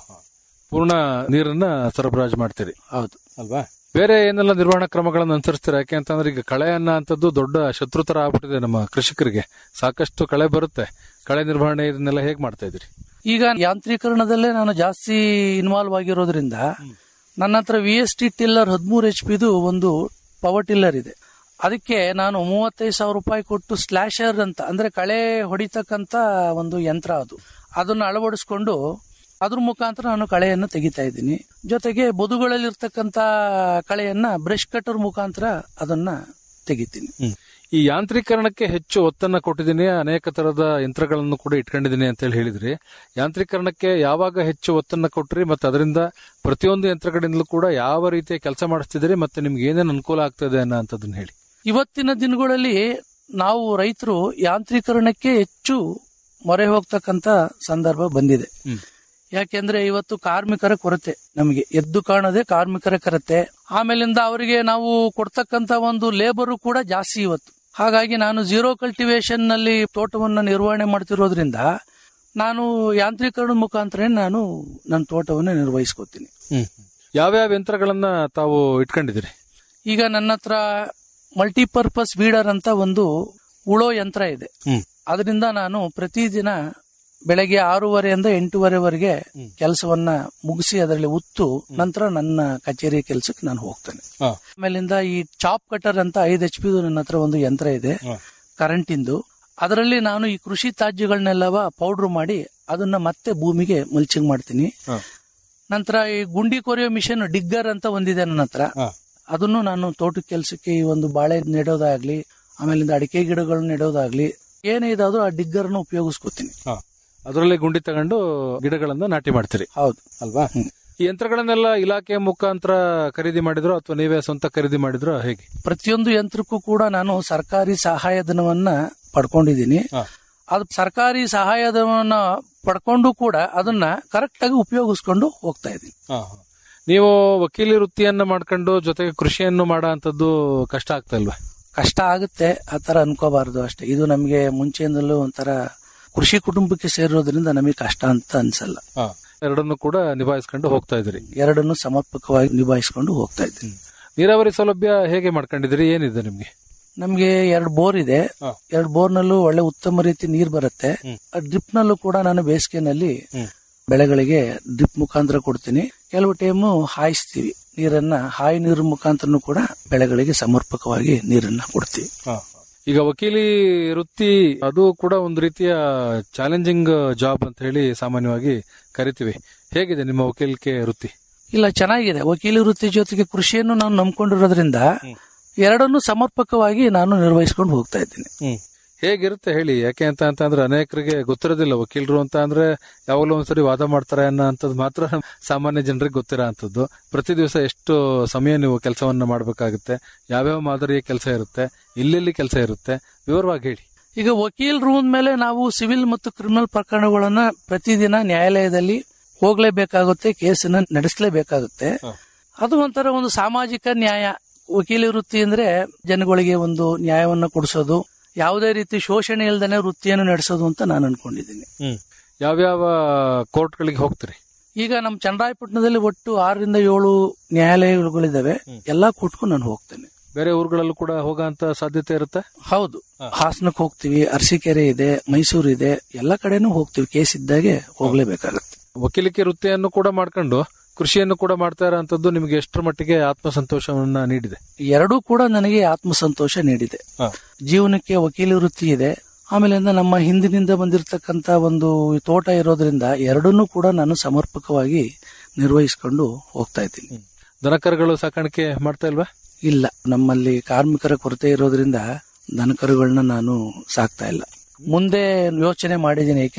ಪೂರ್ಣ ನೀರನ್ನ ಸರಬರಾಜು ಮಾಡ್ತೀರಿ ಹೌದು ಅಲ್ವಾ ಬೇರೆ ಏನೆಲ್ಲ ನಿರ್ವಹಣಾ ಕ್ರಮಗಳನ್ನು ಅನುಸರಿಸ್ತೀರಾ ಯಾಕೆ ಅಂತಂದ್ರೆ ಈಗ ಕಳೆ ಅನ್ನೋಂಥದ್ದು ದೊಡ್ಡ ಶತ್ರು ತರ ಆಗ್ಬಿಟ್ಟಿದೆ ನಮ್ಮ ಕೃಷಿಕರಿಗೆ ಸಾಕಷ್ಟು ಕಳೆ ಬರುತ್ತೆ ಕಳೆ ನಿರ್ವಹಣೆ ಇದನ್ನೆಲ್ಲ ಹೇಗ್ ಮಾಡ್ತಾ ಇದ್ರಿ ಈಗ ಯಾಂತ್ರೀಕರಣದಲ್ಲೇ ನಾನು ಜಾಸ್ತಿ ಇನ್ವಾಲ್ವ್ ಆಗಿರೋದ್ರಿಂದ ನನ್ನ ಹತ್ರ ವಿ ಎಸ್ ಟಿ ಟಿಲ್ಲರ್ ಹದಿಮೂರು ಎಚ್ ಪಿದು ಒಂದು ಪವರ್ ಟಿಲ್ಲರ್ ಇದೆ ಅದಕ್ಕೆ ನಾನು ಮೂವತ್ತೈದು ಸಾವಿರ ರೂಪಾಯಿ ಕೊಟ್ಟು ಸ್ಲಾಶರ್ ಅಂತ ಅಂದ್ರೆ ಕಳೆ ಹೊಡಿತಕ್ಕಂತ ಒಂದು ಯಂತ್ರ ಅದು ಅದನ್ನು ಅಳವಡಿಸ್ಕೊಂಡು ಅದ್ರ ಮುಖಾಂತರ ನಾನು ಕಳೆಯನ್ನು ತೆಗಿತಾ ಇದ್ದೀನಿ ಜೊತೆಗೆ ಬದುಗಳಲ್ಲಿ ಇರ್ತಕ್ಕಂತ ಕಳೆಯನ್ನ ಬ್ರಷ್ ಕಟರ್ ಮುಖಾಂತರ ಅದನ್ನ ತೆಗಿತೀನಿ ಈ ಯಾಂತ್ರೀಕರಣಕ್ಕೆ ಹೆಚ್ಚು ಒತ್ತನ್ನ ಕೊಟ್ಟಿದ್ದೀನಿ ಅನೇಕ ತರದ ಯಂತ್ರಗಳನ್ನು ಕೂಡ ಇಟ್ಕೊಂಡಿದ್ದೀನಿ ಅಂತ ಹೇಳಿ ಹೇಳಿದ್ರಿ ಯಾಂತ್ರೀಕರಣಕ್ಕೆ ಯಾವಾಗ ಹೆಚ್ಚು ಒತ್ತನ್ನ ಕೊಟ್ರಿ ಮತ್ತೆ ಅದರಿಂದ ಪ್ರತಿಯೊಂದು ಯಂತ್ರಗಳಿಂದಲೂ ಕೂಡ ಯಾವ ರೀತಿಯ ಕೆಲಸ ಮಾಡಿಸ್ತಿದ್ದೀರಿ ಮತ್ತೆ ನಿಮ್ಗೆ ಏನೇನು ಅನುಕೂಲ ಆಗ್ತದೆ ಅನ್ನೋಂಥದ್ದನ್ನ ಹೇಳಿ ಇವತ್ತಿನ ದಿನಗಳಲ್ಲಿ ನಾವು ರೈತರು ಯಾಂತ್ರೀಕರಣಕ್ಕೆ ಹೆಚ್ಚು ಮೊರೆ ಹೋಗ್ತಕ್ಕಂತ ಸಂದರ್ಭ ಬಂದಿದೆ ಯಾಕೆಂದ್ರೆ ಇವತ್ತು ಕಾರ್ಮಿಕರ ಕೊರತೆ ನಮಗೆ ಎದ್ದು ಕಾಣದೆ ಕಾರ್ಮಿಕರ ಕೊರತೆ ಆಮೇಲಿಂದ ಅವರಿಗೆ ನಾವು ಕೊಡ್ತಕ್ಕಂತ ಒಂದು ಲೇಬರು ಕೂಡ ಜಾಸ್ತಿ ಇವತ್ತು ಹಾಗಾಗಿ ನಾನು ಜೀರೋ ಕಲ್ಟಿವೇಶನ್ ನಲ್ಲಿ ತೋಟವನ್ನ ನಿರ್ವಹಣೆ ಮಾಡ್ತಿರೋದ್ರಿಂದ ನಾನು ಯಾಂತ್ರೀಕರಣದ ಮುಖಾಂತರ ನಾನು ನನ್ನ ತೋಟವನ್ನು ನಿರ್ವಹಿಸ್ಕೋತೀನಿ ಯಾವ್ಯಾವ ಯಂತ್ರಗಳನ್ನ ತಾವು ಇಟ್ಕೊಂಡಿದ್ದೀರಿ ಈಗ ನನ್ನ ಹತ್ರ ಮಲ್ಟಿಪರ್ಪಸ್ ವೀಡರ್ ಅಂತ ಒಂದು ಉಳೋ ಯಂತ್ರ ಇದೆ ಅದರಿಂದ ನಾನು ಪ್ರತಿದಿನ ಬೆಳಗ್ಗೆ ಆರೂವರೆಯಿಂದ ಎಂಟೂವರೆವರೆಗೆ ಕೆಲಸವನ್ನ ಮುಗಿಸಿ ಅದರಲ್ಲಿ ಉತ್ತು ನಂತರ ನನ್ನ ಕಚೇರಿ ಕೆಲಸಕ್ಕೆ ನಾನು ಹೋಗ್ತೇನೆ ಆಮೇಲಿಂದ ಈ ಚಾಪ್ ಕಟರ್ ಅಂತ ಐದು ಎಚ್ ಪಿ ನನ್ನ ಹತ್ರ ಒಂದು ಯಂತ್ರ ಇದೆ ಕರೆಂಟ್ ಇಂದು ಅದರಲ್ಲಿ ನಾನು ಈ ಕೃಷಿ ತ್ಯಾಜ್ಯಗಳನ್ನೆಲ್ಲವ ಪೌಡರ್ ಮಾಡಿ ಅದನ್ನ ಮತ್ತೆ ಭೂಮಿಗೆ ಮಲ್ಚಿಂಗ್ ಮಾಡ್ತೀನಿ ನಂತರ ಈ ಗುಂಡಿ ಕೊರೆಯೋ ಮಿಷನ್ ಡಿಗ್ಗರ್ ಅಂತ ಒಂದಿದೆ ನನ್ನ ಹತ್ರ ಅದನ್ನು ನಾನು ತೋಟದ ಕೆಲಸಕ್ಕೆ ಈ ಒಂದು ಬಾಳೆ ನೆಡೋದಾಗ್ಲಿ ಆಮೇಲಿಂದ ಅಡಿಕೆ ಗಿಡಗಳನ್ನ ನೆಡೋದಾಗ್ಲಿ ಏನೇ ಇದಾದ್ರೂ ಆ ಡಿಗ್ಗರ್ನ ಉಪಯೋಗಿಸ್ಕೋತೀನಿ ಅದರಲ್ಲಿ ಗುಂಡಿ ತಗೊಂಡು ಗಿಡಗಳನ್ನ ನಾಟಿ ಮಾಡ್ತೀರಿ ಹೌದು ಅಲ್ವಾ ಈ ಯಂತ್ರಗಳನ್ನೆಲ್ಲ ಇಲಾಖೆ ಮುಖಾಂತರ ಖರೀದಿ ಮಾಡಿದ್ರು ಅಥವಾ ನೀವೇ ಸ್ವಂತ ಖರೀದಿ ಮಾಡಿದ್ರು ಹೇಗೆ ಪ್ರತಿಯೊಂದು ಯಂತ್ರಕ್ಕೂ ಕೂಡ ನಾನು ಸರ್ಕಾರಿ ಸಹಾಯಧನವನ್ನ ಪಡ್ಕೊಂಡಿದ್ದೀನಿ ಅದು ಸರ್ಕಾರಿ ಸಹಾಯಧನವನ್ನ ಪಡ್ಕೊಂಡು ಕೂಡ ಅದನ್ನ ಕರೆಕ್ಟ್ ಆಗಿ ಉಪಯೋಗಿಸ್ಕೊಂಡು ಹೋಗ್ತಾ ಇದ್ದೀನಿ ನೀವು ವಕೀಲಿ ವೃತ್ತಿಯನ್ನ ಮಾಡ್ಕೊಂಡು ಜೊತೆಗೆ ಕೃಷಿಯನ್ನು ಮಾಡೋ ಅಂತದ್ದು ಕಷ್ಟ ಆಗ್ತಾ ಇಲ್ವಾ ಕಷ್ಟ ಆಗುತ್ತೆ ಆ ತರ ಅನ್ಕೋಬಾರದು ಅಷ್ಟೇ ಇದು ನಮಗೆ ಮುಂಚೆಯಿಂದಲೂ ಒಂಥರ ಕೃಷಿ ಕುಟುಂಬಕ್ಕೆ ಸೇರೋದ್ರಿಂದ ನಮಗೆ ಕಷ್ಟ ಅಂತ ಅನ್ಸಲ್ಲ ಎರಡನ್ನು ಕೂಡ ನಿಭಾಯಿಸ್ಕೊಂಡು ಹೋಗ್ತಾ ಇದ್ರಿ ಎರಡನ್ನು ಸಮರ್ಪಕವಾಗಿ ನಿಭಾಯಿಸ್ಕೊಂಡು ಹೋಗ್ತಾ ಇದ್ದೀನಿ ನೀರಾವರಿ ಸೌಲಭ್ಯ ಹೇಗೆ ಮಾಡ್ಕೊಂಡಿದ್ರಿ ಏನಿದೆ ನಿಮ್ಗೆ ನಮ್ಗೆ ಎರಡು ಬೋರ್ ಇದೆ ಎರಡು ಬೋರ್ ನಲ್ಲೂ ಒಳ್ಳೆ ಉತ್ತಮ ರೀತಿ ನೀರ್ ಬರುತ್ತೆ ಡ್ರಿಪ್ ನಲ್ಲೂ ಕೂಡ ನಾನು ಬೇಸಿಗೆನಲ್ಲಿ ಬೆಳೆಗಳಿಗೆ ಡ್ರಿಪ್ ಮುಖಾಂತರ ಕೊಡ್ತೀನಿ ಕೆಲವು ಟೈಮು ಹಾಯಿಸ್ತೀವಿ ನೀರನ್ನ ಹಾಯಿ ನೀರು ಮುಖಾಂತರನು ಕೂಡ ಬೆಳೆಗಳಿಗೆ ಸಮರ್ಪಕವಾಗಿ ನೀರನ್ನ ಕೊಡ್ತೀವಿ ಈಗ ವಕೀಲಿ ವೃತ್ತಿ ಅದು ಕೂಡ ಒಂದು ರೀತಿಯ ಚಾಲೆಂಜಿಂಗ್ ಜಾಬ್ ಅಂತ ಹೇಳಿ ಸಾಮಾನ್ಯವಾಗಿ ಕರಿತೀವಿ ಹೇಗಿದೆ ನಿಮ್ಮ ವಕೀಲಿಕೆ ವೃತ್ತಿ ಇಲ್ಲ ಚೆನ್ನಾಗಿದೆ ವಕೀಲಿ ವೃತ್ತಿ ಜೊತೆಗೆ ಕೃಷಿಯನ್ನು ನಾನು ನಂಬ್ಕೊಂಡಿರೋದ್ರಿಂದ ಎರಡನ್ನು ಸಮರ್ಪಕವಾಗಿ ನಾನು ನಿರ್ವಹಿಸ್ಕೊಂಡು ಹೋಗ್ತಾ ಇದ್ದೀನಿ ಹೇಗಿರುತ್ತೆ ಹೇಳಿ ಯಾಕೆ ಅಂತ ಅಂತಂದ್ರೆ ಅನೇಕರಿಗೆ ಗೊತ್ತಿರೋದಿಲ್ಲ ವಕೀಲರು ಅಂತ ಅಂದ್ರೆ ಯಾವಾಗಲೂ ಒಂದ್ಸರಿ ವಾದ ಮಾಡ್ತಾರೆ ಅನ್ನೋ ಅಂತದ್ ಮಾತ್ರ ಸಾಮಾನ್ಯ ಜನರಿಗೆ ಗೊತ್ತಿರೋ ಅಂತದ್ದು ಪ್ರತಿ ದಿವಸ ಎಷ್ಟು ಸಮಯ ನೀವು ಕೆಲಸವನ್ನ ಮಾಡಬೇಕಾಗುತ್ತೆ ಯಾವ್ಯಾವ ಮಾದರಿಯ ಕೆಲಸ ಇರುತ್ತೆ ಎಲ್ಲೆಲ್ಲಿ ಕೆಲಸ ಇರುತ್ತೆ ವಿವರವಾಗಿ ಹೇಳಿ ಈಗ ವಕೀಲರು ಮೇಲೆ ನಾವು ಸಿವಿಲ್ ಮತ್ತು ಕ್ರಿಮಿನಲ್ ಪ್ರಕರಣಗಳನ್ನ ಪ್ರತಿದಿನ ನ್ಯಾಯಾಲಯದಲ್ಲಿ ಹೋಗ್ಲೇಬೇಕಾಗುತ್ತೆ ಕೇಸನ್ನ ನಡೆಸಲೇಬೇಕಾಗುತ್ತೆ ಅದು ಒಂಥರ ಒಂದು ಸಾಮಾಜಿಕ ನ್ಯಾಯ ವಕೀಲಿ ವೃತ್ತಿ ಅಂದ್ರೆ ಜನಗಳಿಗೆ ಒಂದು ನ್ಯಾಯವನ್ನ ಕೊಡಿಸೋದು ಯಾವುದೇ ರೀತಿ ಶೋಷಣೆ ಇಲ್ದೇನೆ ವೃತ್ತಿಯನ್ನು ನಡೆಸೋದು ಅಂತ ನಾನು ಅನ್ಕೊಂಡಿದ್ದೀನಿ ಯಾವ್ಯಾವ ಕೋರ್ಟ್ಗಳಿಗೆ ಹೋಗ್ತೀರಿ ಈಗ ನಮ್ಮ ಚನ್ನರಾಯಪಟ್ಟಣದಲ್ಲಿ ಒಟ್ಟು ಆರರಿಂದ ಏಳು ನ್ಯಾಯಾಲಯಗಳಿದಾವೆ ಎಲ್ಲಾ ಕೋರ್ಟ್ಗೂ ನಾನು ಹೋಗ್ತೇನೆ ಬೇರೆ ಊರುಗಳಲ್ಲೂ ಕೂಡ ಹೋಗೋಂತ ಸಾಧ್ಯತೆ ಇರುತ್ತೆ ಹೌದು ಹಾಸನಕ್ಕೆ ಹೋಗ್ತೀವಿ ಅರಸೀಕೆರೆ ಇದೆ ಮೈಸೂರು ಇದೆ ಎಲ್ಲಾ ಕಡೆನೂ ಹೋಗ್ತೀವಿ ಕೇಸ್ ಇದ್ದಾಗೆ ಹೋಗ್ಲೇಬೇಕಾಗತ್ತೆ ವಕೀಲಿಕೆ ವೃತ್ತಿಯನ್ನು ಕೂಡ ಮಾಡ್ಕೊಂಡು ಕೃಷಿಯನ್ನು ಕೂಡ ಮಾಡ್ತಾ ಇರೋಂಥದ್ದು ನಿಮಗೆ ಎಷ್ಟರ ಮಟ್ಟಿಗೆ ಆತ್ಮಸಂತೋಷವನ್ನ ನೀಡಿದೆ ಎರಡೂ ಕೂಡ ನನಗೆ ಆತ್ಮಸಂತೋಷ ನೀಡಿದೆ ಜೀವನಕ್ಕೆ ವಕೀಲಿ ವೃತ್ತಿ ಇದೆ ಆಮೇಲೆ ನಮ್ಮ ಹಿಂದಿನಿಂದ ಬಂದಿರತಕ್ಕಂತ ಒಂದು ತೋಟ ಇರೋದ್ರಿಂದ ಎರಡನ್ನೂ ಕೂಡ ನಾನು ಸಮರ್ಪಕವಾಗಿ ನಿರ್ವಹಿಸಿಕೊಂಡು ಹೋಗ್ತಾ ಇದ್ದೀನಿ ದನಕರುಗಳು ಸಾಕಾಣಿಕೆ ಮಾಡ್ತಾ ಇಲ್ವಾ ಇಲ್ಲ ನಮ್ಮಲ್ಲಿ ಕಾರ್ಮಿಕರ ಕೊರತೆ ಇರೋದ್ರಿಂದ ದನಕರುಗಳನ್ನ ನಾನು ಸಾಕ್ತಾ ಇಲ್ಲ ಮುಂದೆ ಯೋಚನೆ ಮಾಡಿದ್ದೀನಿ